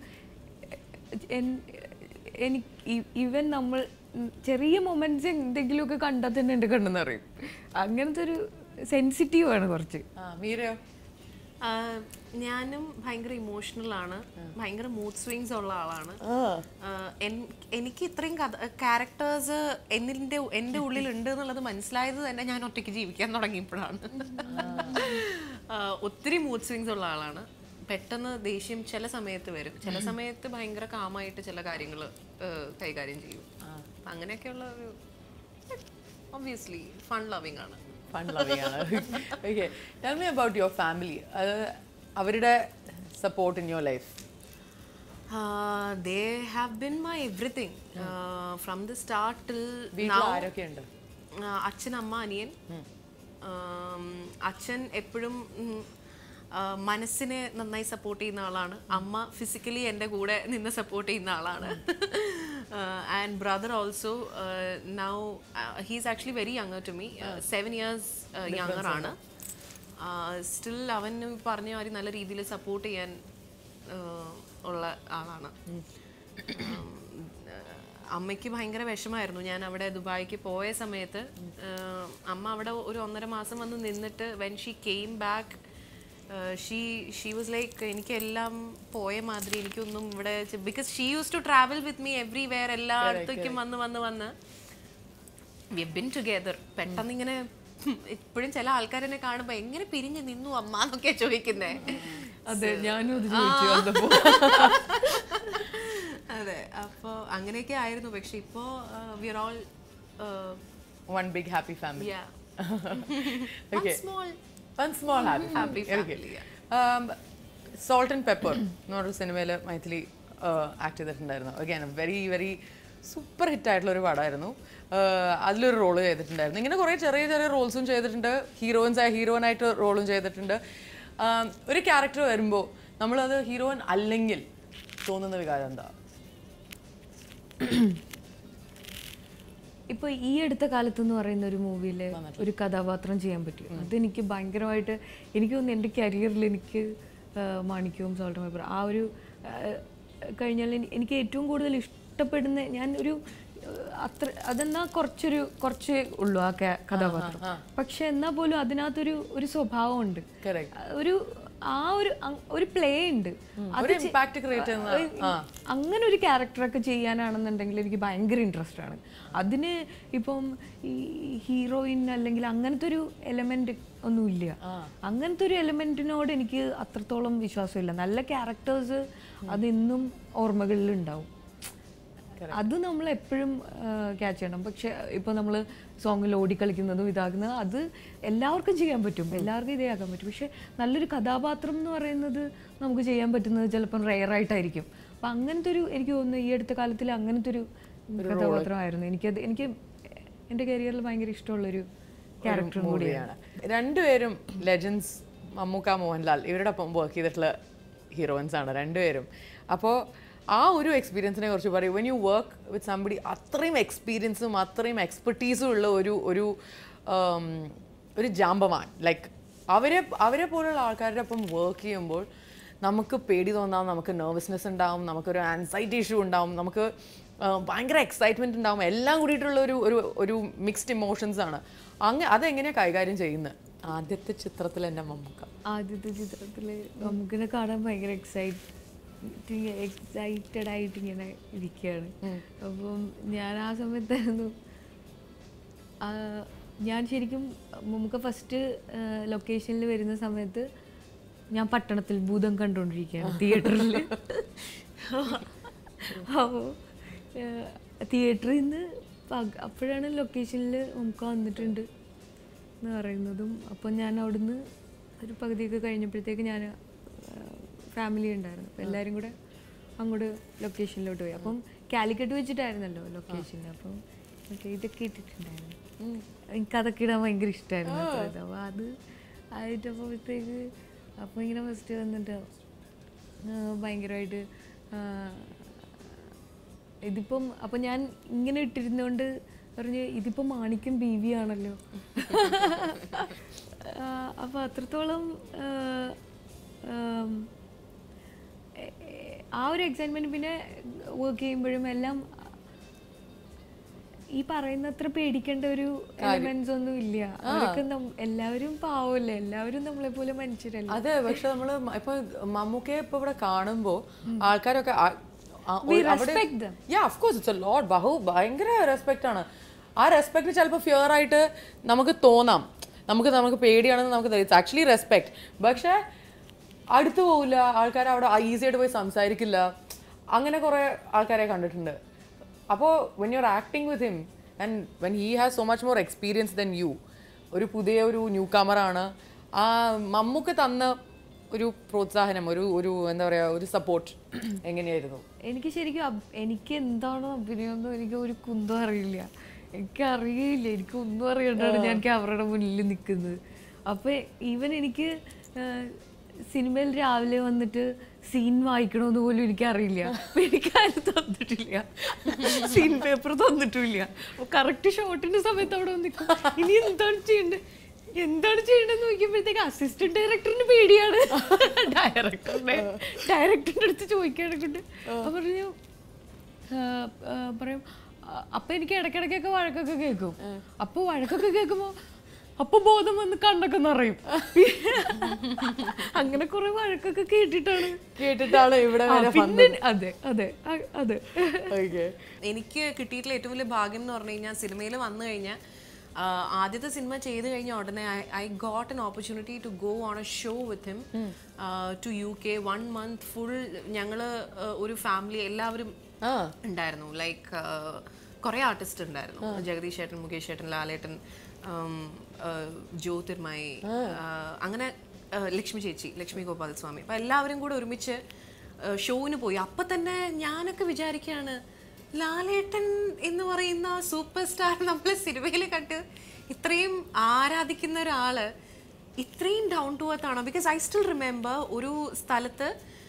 എൻ- എനിക്ക് ഈവൻ നമ്മൾ ചെറിയ മൊമെന്റ്സ് എന്തെങ്കിലുമൊക്കെ കണ്ടാൽ തന്നെ എൻ്റെ കണ്ണെന്ന് അറിയും അങ്ങനത്തെ ഒരു സെൻസിറ്റീവ് ആണ് കുറച്ച് ആ മീരയോ ആ, ഞാനും ഭയങ്കര ഇമോഷണൽ ആണ് ഭയങ്കര മൂഡ് സ്വിങ്സ് ഉള്ള ആളാണ് ആ, എൻ- എനിക്ക് ഇത്രയും കഥ ക്യാരക്ടേഴ്സ് എന്നിന്റെ എൻ്റെ ഉള്ളിൽ ഉണ്ട് എന്നുള്ളത് മനസ്സിലായത് തന്നെ ഞാൻ ഒറ്റയ്ക്ക് ജീവിക്കാൻ തുടങ്ങിയപ്പോഴാണ് ആ, ഒത്തിരി മൂഡ് സ്വിങ്സ് ഉള്ള ആളാണ് പെട്ടെന്ന് ദേഷ്യം ചില സമയത്ത് വരും ചില സമയത്ത് ഭയങ്കര കാമായിട്ട് ചില കാര്യങ്ങൾ കൈകാര്യം ചെയ്യും അങ്ങനെയൊക്കെയുള്ള ഒരു ഒബ്വിയസ്ലി ഫൺ ലവിങ് ആണ് ഫൺ ലവിങ് ആണ് okay tell me about your family അത് അവരുടെ support in your life Uh, they have been my everything uh, from the start till വീട്ടിൽ now. ആരൊക്കെയുണ്ട് Uh, അച്ഛൻ അമ്മ അനിയൻ Um, അച്ഛൻ എപ്പോഴും മനസ്സിനെ നന്നായി സപ്പോർട്ട് ചെയ്യുന്ന ആളാണ് അമ്മ ഫിസിക്കലി എൻ്റെ കൂടെ നിന്ന് സപ്പോർട്ട് ചെയ്യുന്ന ആളാണ് and brother also now he's actually very younger to me seven years younger ആണ് സ്റ്റിൽ അവൻ ഈ പറഞ്ഞ മാതിരി നല്ല രീതിയിൽ സപ്പോർട്ട് ചെയ്യാൻ ആഹ് ഉള്ള ആളാണ് ഉം, അമ്മയ്ക്ക് ഭയങ്കര വിഷമായിരുന്നു ഞാൻ അവിടെ ദുബായിക്ക് പോയ സമയത്ത് ആഹ് അമ്മ അവിടെ ഒരു ഒന്നര മാസം വന്ന് നിന്നിട്ട് when she came back she she was like എനിക്കെല്ലാം പോയ മാതിരി എനിക്കൊന്നും ഇവിടെ because she use to travel with me everywhere എല്ലായിടത്തേക്കും വന്ന് വന്ന് വന്ന് വി ബിൻ ടുഗെദർ പെട്ടെന്ന് ഇങ്ങനെ ഇപ്പോഴും ചില ആൾക്കാരെന്നെ കാണുമ്പോ എങ്ങനെ പിരിഞ്ഞ് നിന്നു അമ്മ എന്നൊക്കെയാ ചോദിക്കുന്നേ അതെ ഞാനും അത് ചോദിച്ചു വന്നപ്പോ അതെ അപ്പോ അങ്ങനെയൊക്കെ ആയിരുന്നു പക്ഷെ ഇപ്പോ we are all one big happy family okay. small one small happy Happy family family, salt and pepper എന്ന് പറഞ്ഞ സിനിമയിൽ മൈഥിലി ആക്ട് ചെയ്തിട്ടുണ്ടായിരുന്നു again very very super hit ആയിട്ടുള്ള ഒരു പടമായിരുന്നു ആഹ് അതിലൊരു റോള് ചെയ്തിട്ടുണ്ടായിരുന്നു ഇങ്ങനെ കുറേ ചെറിയ ചെറിയ റോൾസും ചെയ്തിട്ടുണ്ട് ഹീറോയിൻസ് ആയ ഹീറോയിനായിട്ട് റോളും ചെയ്തിട്ടുണ്ട് ആഹ് ഒരു ക്യാരക്ടർ വരുമ്പോൾ നമ്മളത് ഹീറോയിൻ അല്ലെങ്കിൽ തോന്നുന്ന വികാരം എന്താ ഇപ്പൊ ഈ അടുത്ത കാലത്ത് എന്ന് പറയുന്ന ഒരു മൂവിയിൽ ഒരു കഥാപാത്രം ചെയ്യാൻ പറ്റും അതെനിക്ക് ഭയങ്കരമായിട്ട് എനിക്ക് തോന്നുന്നു എൻ്റെ കരിയറിൽ എനിക്ക് ആ, മാണിക്യവും സോൾട്ടും പേപ്പർ ആ ഒരു ആ, കഴിഞ്ഞാൽ എനി- എനിക്ക് ഏറ്റവും കൂടുതൽ ഇഷ്ടപ്പെടുന്ന ഞാൻ ഒരു ആ, അത്ര അതെന്നാ കുറച്ചൊരു കുറച്ചേ ഉള്ളൂ ആ ക- കഥാപാത്രം പക്ഷെ എന്നാൽ പോലും അതിനകത്തൊരു ഒരു സ്വഭാവമുണ്ട് Correct. ആ, ഒരു ആ ഒരു അങ്- ഒരു പ്ലേ ഉണ്ട് അത് ഒരു ചെ- ഇമ്പാക്ട് ക്രിയേറ്റ് ചെയ്യുന്ന ആ അങ്ങനെ ഒരു ക്യാരക്ടറൊക്കെ ചെയ്യാനാണെന്നുണ്ടെങ്കിൽ എനിക്ക് ഭയങ്കര ഇൻട്രസ്റ്റ് ആണ് അതിന് ഇപ്പം ഈ ഹീറോയിൻ അല്ലെങ്കിൽ അങ്ങനത്തെ ഒരു എലമെന്റ് ഒന്നുമില്ല അങ്ങനത്തെ ഒരു എലമെന്റിനോട് എനിക്ക് അത്രത്തോളം വിശ്വാസമില്ല നല്ല ക്യാരക്ടേഴ്സ് അതെന്നും ഓർമ്മകളിൽ ഉണ്ടാവും അത് നമ്മൾ എപ്പോഴും ക്യാച്ച് ചെയ്യണം പക്ഷെ ഇപ്പോൾ നമ്മൾ സോങ്ങിൽ ഓടിക്കളിക്കുന്നതും ഇതാക്കുന്നതും അത് എല്ലാവർക്കും ചെയ്യാൻ പറ്റും എല്ലാവർക്കും ഇതേയാക്കാൻ പറ്റും പക്ഷെ നല്ലൊരു കഥാപാത്രം എന്ന് പറയുന്നത് നമുക്ക് ചെയ്യാൻ പറ്റുന്നത് ചിലപ്പം റെയർ ആയിട്ടായിരിക്കും അപ്പം അങ്ങനത്തെ ഒരു എനിക്ക് തോന്നുന്നു ഈ അടുത്ത കാലത്തിൽ അങ്ങനത്തെ ഒരു കഥാപാത്രമായിരുന്നു എനിക്കത് എനിക്ക് എൻ്റെ കരിയറിൽ ഭയങ്കര ഇഷ്ടമുള്ളൊരു ക്യാരക്ടറും കൂടിയാണ് മൂവിയാണ് രണ്ടുപേരും ലെജൻസ് മമ്മൂക്ക മോഹൻലാൽ ഇവരുടെ ഒപ്പം വർക്ക് ചെയ്തിട്ടുള്ള ഹീറോയിൻസ് ആണ് രണ്ടുപേരും അപ്പോൾ ആ ഒരു എക്സ്പീരിയൻസിനെ കുറിച്ച് പറയും when you work with somebody അത്രയും എക്സ്പീരിയൻസും അത്രയും എക്സ്പെർട്ടീസും ഉള്ള ഒരു ഒരു um, ഒരു ജാമ്പവാൻ ലൈക്ക് അവരെ അവരെ പോലുള്ള ആൾക്കാരുടെ ഒപ്പം വർക്ക് ചെയ്യുമ്പോൾ നമുക്ക് പേടി തോന്നാം നമുക്ക് നെർവസ്നെസ് ഉണ്ടാവും നമുക്കൊരു ആൻസൈറ്റി ഇഷ്യൂ ഉണ്ടാവും നമുക്ക് ആ, ഭയങ്കര എക്സൈറ്റ്മെന്റ് ഉണ്ടാവും എല്ലാം കൂടിയിട്ടുള്ള ഒരു ഒരു ഒരു മിക്സ്ഡ് ഇമോഷൻസ് ആണ് അങ്ങ് അതെങ്ങനെയാണ് കൈകാര്യം ചെയ്യുന്നത് ആദ്യത്തെ ചിത്രത്തിൽ എൻ്റെ മമ്മൂക്ക ആദ്യത്തെ ചിത്രത്തിൽ നമുക്കിനെ കാണാൻ ഭയങ്കര എക്സൈറ്റ് എക്സൈറ്റഡ് ആയിട്ട് ഇങ്ങനെ ഇരിക്കുകയാണ് അപ്പം ഞാൻ ആ സമയത്തായിരുന്നു ആ, ഞാൻ ശരിക്കും നമുക്ക് ഫസ്റ്റ് ലൊക്കേഷനിൽ വരുന്ന സമയത്ത് ഞാൻ പട്ടണത്തിൽ ഭൂതം കണ്ടുകൊണ്ടിരിക്കുകയാണ് തിയേറ്ററിൽ അപ്പോൾ തിയേറ്ററിൽ നിന്ന് പക- അപ്പോഴാണ് ലൊക്കേഷനിൽ നമുക്ക് വന്നിട്ടുണ്ട് എന്ന് പറയുന്നതും അപ്പം ഞാൻ അവിടുന്ന് ഒരു പകുതിയൊക്കെ കഴിഞ്ഞപ്പോഴത്തേക്ക് ഞാൻ ഫാമിലി ഉണ്ടായിരുന്നു അപ്പം എല്ലാവരും കൂടെ അങ്ങോട്ട് ലൊക്കേഷനിലോട്ട് പോയി അപ്പം കാലിക്കറ്റ് വെച്ചിട്ടായിരുന്നല്ലോ ലൊക്കേഷൻ അപ്പം മറ്റേ ഇതൊക്കെ ഇട്ടിട്ടുണ്ടായിരുന്നു എനിക്ക് അതൊക്കെ ഇടാൻ ഭയങ്കര ഇഷ്ടമായിരുന്നു അത്രയും. അപ്പോൾ അത് ആയിട്ടപ്പോഴത്തേക്ക് അപ്പോൾ ഇങ്ങനെ ഫസ്റ്റ് വന്നിട്ട് ആ, ഭയങ്കരമായിട്ട് ആ, ഇതിപ്പം അപ്പം ഞാൻ ഇങ്ങനെ ഇട്ടിരുന്നോണ്ട് പറഞ്ഞ് ഇതിപ്പം മാണിക്യം ബി വി ആണല്ലോ ആ, അപ്പോൾ അത്രത്തോളം ആ, ആം, എ- എ- ആ ഒരു എക്സൈറ്റ്മെന്റ് പിന്നെ വർക്ക് ചെയ്യുമ്പോഴും എല്ലാം ഈ പറയുന്ന അത്ര പേടിക്കേണ്ട ഒരു എലിമെന്റ്സ് ഒന്നും ഇല്ല അവരൊക്കെ നം- എല്ലാവരും പാവല്ലേ എല്ലാവരും നമ്മളെ പോലെ മനുഷ്യരല്ലേ അതെ പക്ഷെ നമ്മള് മ- ഇപ്പൊ മമ്മൂക്കയെ ഇപ്പൊ ഇവിടെ കാണുമ്പോ ആൾക്കാരൊക്കെ ആ- ആ We ഒരു- അവിടെ- respect them. Yeah, of course, it's a lot. ബഹു ഭയങ്കര റെസ്പെക്റ്റ് ആണ് ആ റെസ്പെക്ട് ചിലപ്പോൾ ഫിയർ ആയിട്ട് നമുക്ക് തോന്നാം നമുക്ക് നമുക്ക് പേടിയാണെന്ന് നമുക്ക് ഇറ്റ്സ് ആക്ച്വലി റെസ്പെക്ട് പക്ഷെ അടുത്തു പോകില്ല ആൾക്കാർ അവിടെ ഈസി ആയിട്ട് പോയി സംസാരിക്കില്ല അങ്ങനെ കുറെ ആൾക്കാരെ കണ്ടിട്ടുണ്ട് അപ്പോൾ when you are acting with him and when he has so much more experience then you ഒരു പുതിയ ഒരു ന്യൂ കമറാണ് ആ മമ്മൂക്ക് തന്ന ഒരു പ്രോത്സാഹനം ഒരു ഒരു എന്താ പറയുക ഒരു സപ്പോർട്ട് എങ്ങനെയായിരുന്നു എനിക്ക് ശരിക്കും അഭ്- എനിക്ക് എന്താണോ അഭിനയമൊന്നും എനിക്ക് ഒരു കുന്തം അറിയില്ല എനിക്ക് അറിയില്ല എനിക്ക് ഒന്നും അറിയാണ്ടാണ് ഞാൻ ക്യാമറയുടെ മുന്നിൽ നിൽക്കുന്നത് അപ്പൊ ഈവൻ എനിക്ക് ആഹ്, സിനിമയിൽ രാവിലെ വന്നിട്ട് സീൻ വായിക്കണമെന്ന് പോലും എനിക്ക് അറിയില്ല അപ്പൊ എനിക്ക് ആരും തന്നിട്ടില്ല സീൻ പേപ്പർ തന്നിട്ടില്ല അപ്പൊ കറക്റ്റ് ഷോട്ടിന്റെ സമയത്ത് അവിടെ വന്ന് നിൽക്കും ഇനി എന്താണ് ചെയ്യേണ്ടത് എന്താണ് ചെയ്യേണ്ടതെന്ന് നോക്കിയപ്പോഴത്തേക്ക് അസിസ്റ്റന്റ് ഡയറക്ടറിന് പേടിയാണ് ഡയറക്ടറിനെ ഡയറക്ടറിന്റെ അടുത്ത് ചോദിക്കാനെ കൊണ്ട് അപ്പൊ പറഞ്ഞു ആ, ആ, പറയും ആ, അപ്പൊ എനിക്ക് ഇടയ്ക്കിടയ്ക്കൊക്കെ വഴക്കൊക്കെ കേൾക്കും അപ്പൊ വഴക്കൊക്കെ കേൾക്കുമ്പോ അപ്പൊ ബോധം വന്ന് കണ്ണൊക്കെ നിറയും അങ്ങനെ കുറെ വഴക്കൊക്കെ കേട്ടിട്ടാണ് കേട്ടിട്ടാണ് ഇവിടെ ആ, വരെ പിന്നെ അതെ അതെ ആ, അതെ ഓക്കെ എനിക്ക് കിട്ടിയിട്ടുള്ള ഏറ്റവും വലിയ ഭാഗ്യം എന്ന് പറഞ്ഞു കഴിഞ്ഞാൽ സിനിമയിൽ വന്നു കഴിഞ്ഞാൽ ആദ്യത്തെ സിനിമ ചെയ്ത് കഴിഞ്ഞ ഉടനെ I got an opportunity to go on a show with him to U K one month full ഞങ്ങൾ ഒരു ഫാമിലി എല്ലാവരും ആ ഉണ്ടായിരുന്നു ലൈക്ക് കുറേ ആർട്ടിസ്റ്റ് ഉണ്ടായിരുന്നു ജഗദീഷ് ചേട്ടൻ മുകേഷ് ചേട്ടൻ ലാലേട്ടൻ ഉം, ആ, ജ്യോതിർമായി ആ, അങ്ങനെ ആ, ലക്ഷ്മി ചേച്ചി ലക്ഷ്മി ഗോപാൽ സ്വാമി അപ്പം എല്ലാവരും കൂടെ ഒരുമിച്ച് ഷോവിന് പോയി അപ്പം തന്നെ ഞാനൊക്കെ വിചാരിക്കുകയാണ് ലാലേട്ടൻ എന്ന് പറയുന്ന സൂപ്പർ സ്റ്റാർ നമ്മളെ സിനിമയിൽ കണ്ട് ഇത്രയും ആരാധിക്കുന്ന ഒരാള് ഇത്രയും ഡൗൺ ടു എർത്ത് ആണോ ബിക്കോസ് ഐ സ്റ്റിൽ റിമെമ്പർ ഒരു സ്ഥലത്ത്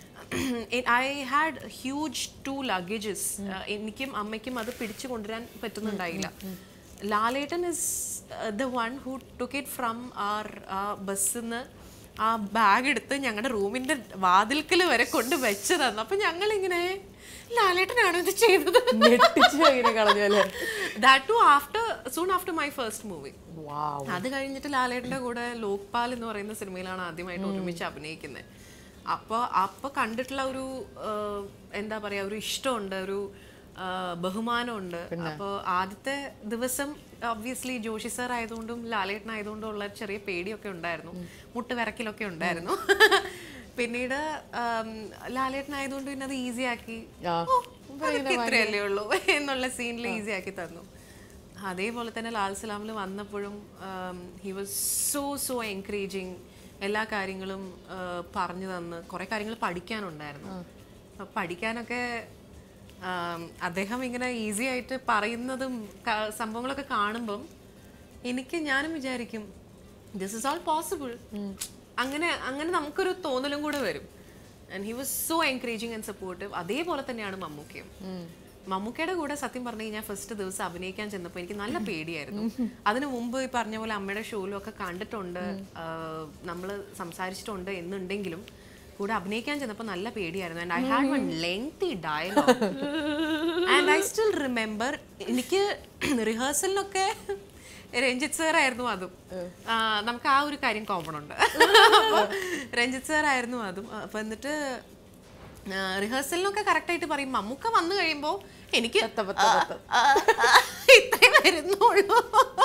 I had huge two luggages എനിക്കും അമ്മയ്ക്കും അത് പിടിച്ചു കൊണ്ടുവരാൻ പറ്റുന്നുണ്ടായില്ല Lalettan is the one who took it from our ആ ബസ്സിൽ നിന്ന് ആ ബാഗ് എടുത്ത് ഞങ്ങളുടെ റൂമിന്റെ വാതിൽക്കൽ വരെ കൊണ്ട് വെച്ച് തന്നു അപ്പൊ ഞങ്ങൾ ഇങ്ങനെ ലാലേട്ടനാണോ ഇത് ചെയ്തത് ഞെട്ടിച്ച് ഇങ്ങനെ കളഞ്ഞല്ലേ that too after soon after my first movie wow അത് കഴിഞ്ഞിട്ട് ലാലേട്ടന്റെ കൂടെ ലോക്പാൽ എന്ന് പറയുന്ന സിനിമയിലാണ് ആദ്യമായിട്ട് ഒരുമിച്ച് അഭിനയിക്കുന്നത് അപ്പോൾ അപ്പോൾ കണ്ടിട്ടുള്ള ഒരു ആ, എന്താ പറയാ ഒരു ഇഷ്ടമുണ്ട് ഒരു ആ, ബഹുമാനമുണ്ട് അപ്പോൾ ആദ്യത്തെ ദിവസം ഒബ്വിയസ്ലി ജോഷി സാർ ആയതുകൊണ്ടും ലാലേട്ടൻ ആയതുകൊണ്ടും ഉള്ള ചെറിയ പേടിയൊക്കെ ഉണ്ടായിരുന്നു മുട്ട് വിറക്കലൊക്കെ ഉണ്ടായിരുന്നു പിന്നീട് ആം, ലാലേട്ടൻ ആയതുകൊണ്ട് പിന്നെ അത് ഈസി ആക്കി ആ. ഓ, അതൊക്കെ ഇത്രയല്ലേ ഉള്ളൂ എന്നുള്ള സീനിൽ ഈസി ആക്കി തന്നു അതേപോലെ തന്നെ ലാൽ സലാമിൽ വന്നപ്പോഴും he was so so encouraging എല്ലാ കാര്യങ്ങളും ആ, പറഞ്ഞു തന്ന് കുറേ കാര്യങ്ങൾ പഠിക്കാനുണ്ടായിരുന്നു അപ്പൊ പഠിക്കാനൊക്കെ ആം, അദ്ദേഹം ഇങ്ങനെ ഈസി ആയിട്ട് പറയുന്നതും ക- സംഭവങ്ങളൊക്കെ കാണുമ്പം എനിക്ക് ഞാനും വിചാരിക്കും ദിസ് ഇസ് ഓൾ പോസിബിൾ അങ്ങനെ അങ്ങനെ നമുക്കൊരു തോന്നലും കൂടെ വരും and he was so encouraging and supportive അതേപോലെ തന്നെയാണ് മമ്മൂക്കയും മമ്മൂക്കയുടെ കൂടെ സത്യം പറഞ്ഞു കഴിഞ്ഞാൽ ഫസ്റ്റ് ദിവസം അഭിനയിക്കാൻ ചെന്നപ്പോൾ എനിക്ക് നല്ല പേടിയായിരുന്നു അതിനു മുമ്പ് ഈ പറഞ്ഞ പോലെ അമ്മയുടെ ഷോയിലും ഒക്കെ കണ്ടിട്ടുണ്ട് നമ്മൾ സംസാരിച്ചിട്ടുണ്ട് എന്നുണ്ടെങ്കിലും കൂടെ അഭിനയിക്കാൻ ചെന്നപ്പോൾ നല്ല പേടിയായിരുന്നു and I had one lengthy dialogue and I still remember എനിക്ക് റിഹേഴ്സലിനൊക്കെ രഞ്ജിത്ത് സാർ ആയിരുന്നു അതും ആ, നമുക്ക് ആ ഒരു കാര്യം കോമൺ ഉണ്ട് അപ്പൊ രഞ്ജിത്ത് സാർ ആയിരുന്നു അതും അപ്പൊ എന്നിട്ട് റിഹേഴ്സലിനൊക്കെ കറക്റ്റ് ആയിട്ട് പറയും മമ്മൂക്ക വന്നു കഴിയുമ്പോ എനിക്ക് ആ, ആ, ആ, ഇത്രേ വരുന്നുള്ളൂ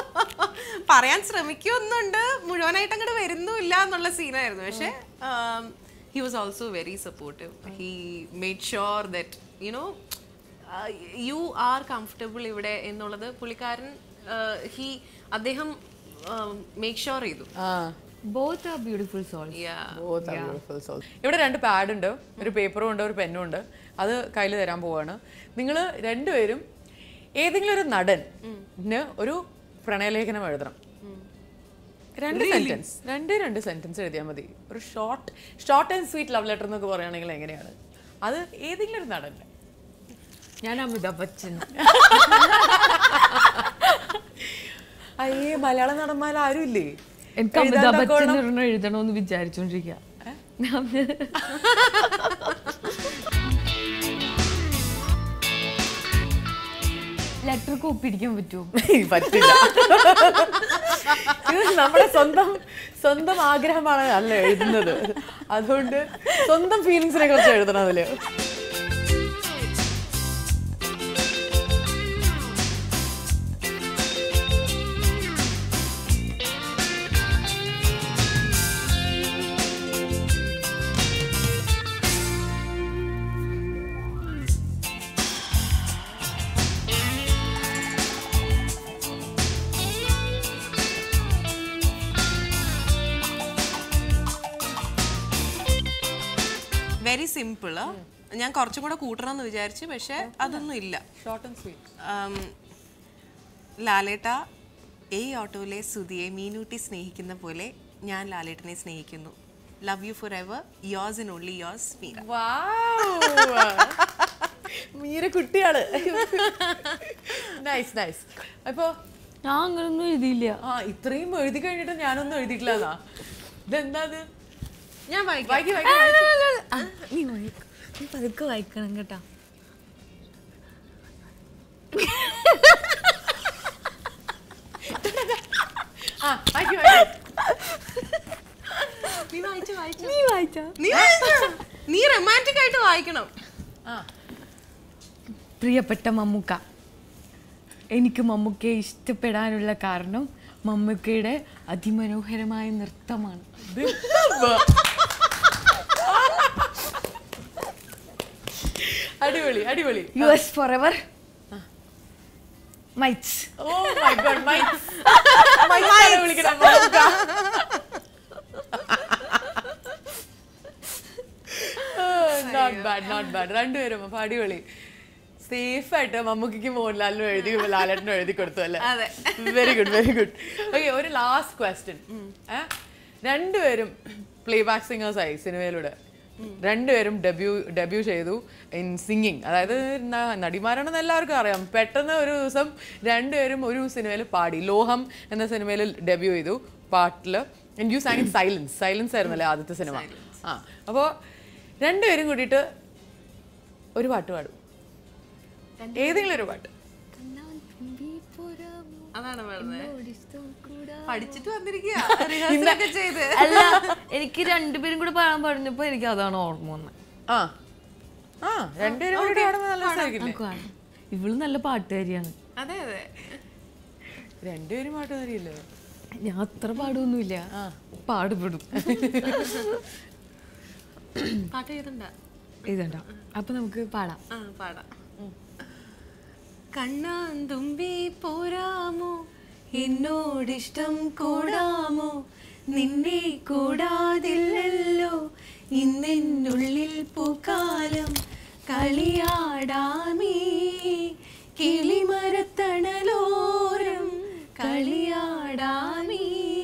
പറയാൻ ശ്രമിക്കുന്നുണ്ട് മുഴുവനായിട്ട് അങ്ങോട്ട് വരുന്നുമില്ല എന്നുള്ള സീനായിരുന്നു പക്ഷെ he was also very supportive he made sure that you know you are comfortable ഇവിടെ എന്നുള്ളത് പുള്ളിക്കാരൻ ഹി അദ്ദേഹം മേക്ക് ഷുവർ ചെയ്തു ആ both are beautiful souls Yeah. Both are beautiful souls. ഇവിടെ രണ്ട് പാഡ് ഉണ്ട് ഒരു പേപ്പറും ഉണ്ട് ഒരു പെന്നും ഉണ്ട് അത് കയ്യിൽ തരാൻ പോവാണ് നിങ്ങൾ രണ്ടുപേരും ഏതെങ്കിലും ഒരു നടന് ഒരു പ്രണയലേഖനം എഴുതണം രണ്ട് സെന്റൻസ് രണ്ടേ രണ്ട് സെന്റൻസ് എഴുതിയാൽ മതി ഒരു short short and sweet love letter എന്നൊക്കെ പറയുകയാണെങ്കിൽ എങ്ങനെയാണ് അത് ഏതെങ്കിലും ഒരു നടൻ ഞാൻ അമിതാഭ് ബച്ചൻ അയ്യേ മലയാള നടന്മാർ ആരും ഇല്ലേ എനിക്ക് അമിതാഭ് ബച്ചൻ ഒരെണ്ണം എഴുതണമെന്ന് വിചാരിച്ചോണ്ടിരിക്കുക ലെറ്റർ കോപ്പി അടിക്കാൻ പറ്റുമോ പറ്റില്ല ഇത് നമ്മുടെ സ്വന്തം സ്വന്തം ആഗ്രഹമാണ് അല്ല എഴുതുന്നത് അതുകൊണ്ട് സ്വന്തം ഫീലിങ്സിനെ കുറിച്ച് എഴുതണം അതില് വെരി സിമ്പിൾ ഞാൻ കുറച്ചും കൂടെ കൂട്ടണം എന്ന് വിചാരിച്ചു പക്ഷെ അതൊന്നും ഇല്ല ഷോർട്ട് ആൻഡ് സ്വീറ്റ് ആം, ലാലേട്ട ഈ ഓട്ടോയിലെ സുധിയെ മീനൂട്ടി സ്നേഹിക്കുന്ന പോലെ ഞാൻ ലാലേട്ടനെ സ്നേഹിക്കുന്നു love you for ever yours and only yours Meera Meera കുട്ടിയാണ് നൈസ് നൈസ് അപ്പോ ഞാൻ അങ്ങനൊന്നും എഴുതിയില്ല ആ ഇത്രയും എഴുതി കഴിഞ്ഞിട്ട് ഞാനൊന്നും എഴുതിയിട്ടില്ല എന്നാ ഇതെന്താ ഇത് ഞാൻ വായിക്കാം വായിക്ക് വായിക്ക് വായിക്ക്. ആ, നീ വായിക്ക്. നീ പതുക്കെ വായിക്കണം കേട്ടാ ആ വായിക്ക് വായിക്ക് നീ വായിച്ചു വായിച്ചു നീ വായിച്ചാ നീ വായിച്ചോ? നീ റൊമാൻറ്റിക് ആയിട്ട് വായിക്കണം ആ പ്രിയപ്പെട്ട മമ്മൂക്ക എനിക്ക് മമ്മൂക്കയെ ഇഷ്ടപ്പെടാനുള്ള കാരണം മമ്മൂക്കയുടെ അതിമനോഹരമായ നൃത്തമാണ് അടിപൊളി അടിപൊളി yours for ever mates oh my god my my വിളിക്കണം Mammookka. Not bad not bad രണ്ടുപേരും അപ്പൊ അടിപൊളി സേഫ് ആയിട്ട് മമ്മൂക്കിക്ക് മോഹൻലാലിനും എഴുതി ലാലേട്ടനും എഴുതി കൊടുത്തു അല്ലേ അതെ. Very good very good okay ഒരു ലാസ്റ്റ് ക്വസ്റ്റ്യൻ രണ്ടുപേരും പ്ലേ ബാക്ക് സിംഗേഴ്സ് ആയി സിനിമയിലൂടെ രണ്ടുപേരും ഡെബ്യൂ ഡെബ്യൂ ചെയ്തു ഇൻ സിംഗിങ് അതായത് ന- നടിമാരാണെന്ന് എല്ലാവർക്കും അറിയാം പെട്ടെന്ന് ഒരു ദിവസം രണ്ടുപേരും ഒരു സിനിമയിൽ പാടി ലോഹം എന്ന സിനിമയിൽ ഡെബ്യൂ ചെയ്തു പാട്ടിൽ and you sang in silence silence ആയിരുന്നല്ലേ ആദ്യത്തെ സിനിമ ആ അപ്പോൾ രണ്ടുപേരും കൂടിയിട്ട് ഒരു പാട്ട് പാടും ഏതെങ്കിലും ഒരു പാട്ട് അതാണ് പറഞ്ഞത് പഠിച്ചിട്ട് വന്നിരിക്കുക റിഹേഴ്സലൊക്കെ ചെയ്ത് അല്ല എനിക്ക് രണ്ടുപേരും കൂടെ പാടാൻ പറഞ്ഞപ്പോ എനിക്ക് അതാണ് ഓർമ്മ വന്നത് ആ ആ രണ്ടുപേരും കൂടി പാടുമ്പോൾ നല്ല രസമായിരിക്കില്ലേ നമുക്ക് കാണാം ഇവള് നല്ല പാട്ടുകാരിയാണ് അതെ അതെ രണ്ടുപേരും പാട്ട് അറിയില്ലേ ഞാൻ അത്ര പാടൊന്നുമില്ല പാടുപെടും പാട്ട് ചെയ്തണ്ട ഇതണ്ട അപ്പൊ നമുക്ക് പാടാം ആ പാടാം കണ്ണാന്തുമ്പി പോരാമോ എന്നോടിഷ്ടം കൂടാമോ നിന്നെ കൂടാതില്ലല്ലോ ഇന്നെന്നുള്ളിൽ പൂക്കാലം കളിയാടാമേ കിളിമരത്തണലോരം കളിയാടാമേ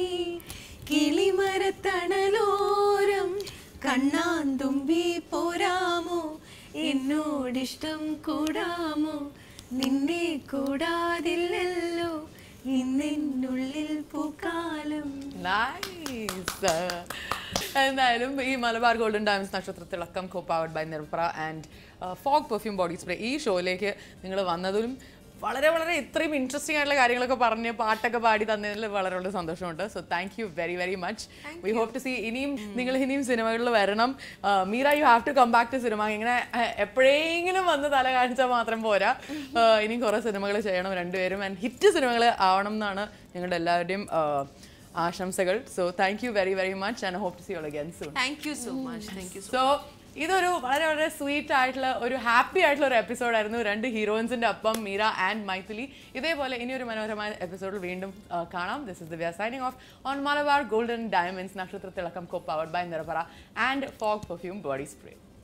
കിളിമരത്തണലോരം കണ്ണാന്തുമ്പി പോരാമോ എന്നോടിഷ്ടം കൂടാമോ നിന്നെ കൂടാതില്ലല്ലോ ഇന്നെന്നുള്ളിൽ പൂക്കാലം നൈസ് എന്തായാലും ഈ മലബാർ ഗോൾഡൻ ഡയമണ്ട്സ് നക്ഷത്ര തിളക്കം co powered by Nirapara and fog perfume body spray ഈ ഷോയിലേക്ക് നിങ്ങൾ വന്നതിലും വളരെ വളരെ ഇത്രയും ഇൻട്രസ്റ്റിംഗ് ആയിട്ടുള്ള കാര്യങ്ങളൊക്കെ പറഞ്ഞ് പാട്ടൊക്കെ പാടി തന്നതിൽ വളരെ വളരെ സന്തോഷമുണ്ട് so thank you very very much we hope to see ഇനിയും നിങ്ങൾ ഇനിയും സിനിമകളിൽ വരണം Uh, Meera you have to come back to cinema ഇങ്ങനെ uh, എപ്പോഴെങ്കിലും വന്ന് തല കാണിച്ചാൽ മാത്രം പോരാ Uh, ഇനിയും കുറേ സിനിമകൾ ചെയ്യണം രണ്ടുപേരും ആൻഡ് ഹിറ്റ് സിനിമകൾ ആവണം എന്നാണ് ഞങ്ങളുടെ എല്ലാവരുടെയും uh, ആശംസകൾ so thank you very very much and hope to see you again soon thank you so much thank you so ഇതൊരു വളരെ വളരെ സ്വീറ്റ് ആയിട്ടുള്ള ഒരു ഹാപ്പി ആയിട്ടുള്ള ഒരു എപ്പിസോഡായിരുന്നു രണ്ട് ഹീറോയിൻസിന്റെ ഒപ്പം മീര ആൻഡ് മൈഥിലി ഇതേപോലെ ഇനിയൊരു മനോഹരമായ എപ്പിസോഡിൽ വീണ്ടും ആ, കാണാം this is Divya signing off on Malabar golden diamonds നക്ഷത്ര തിളക്കം co powered by Nirapara and fog perfume body spray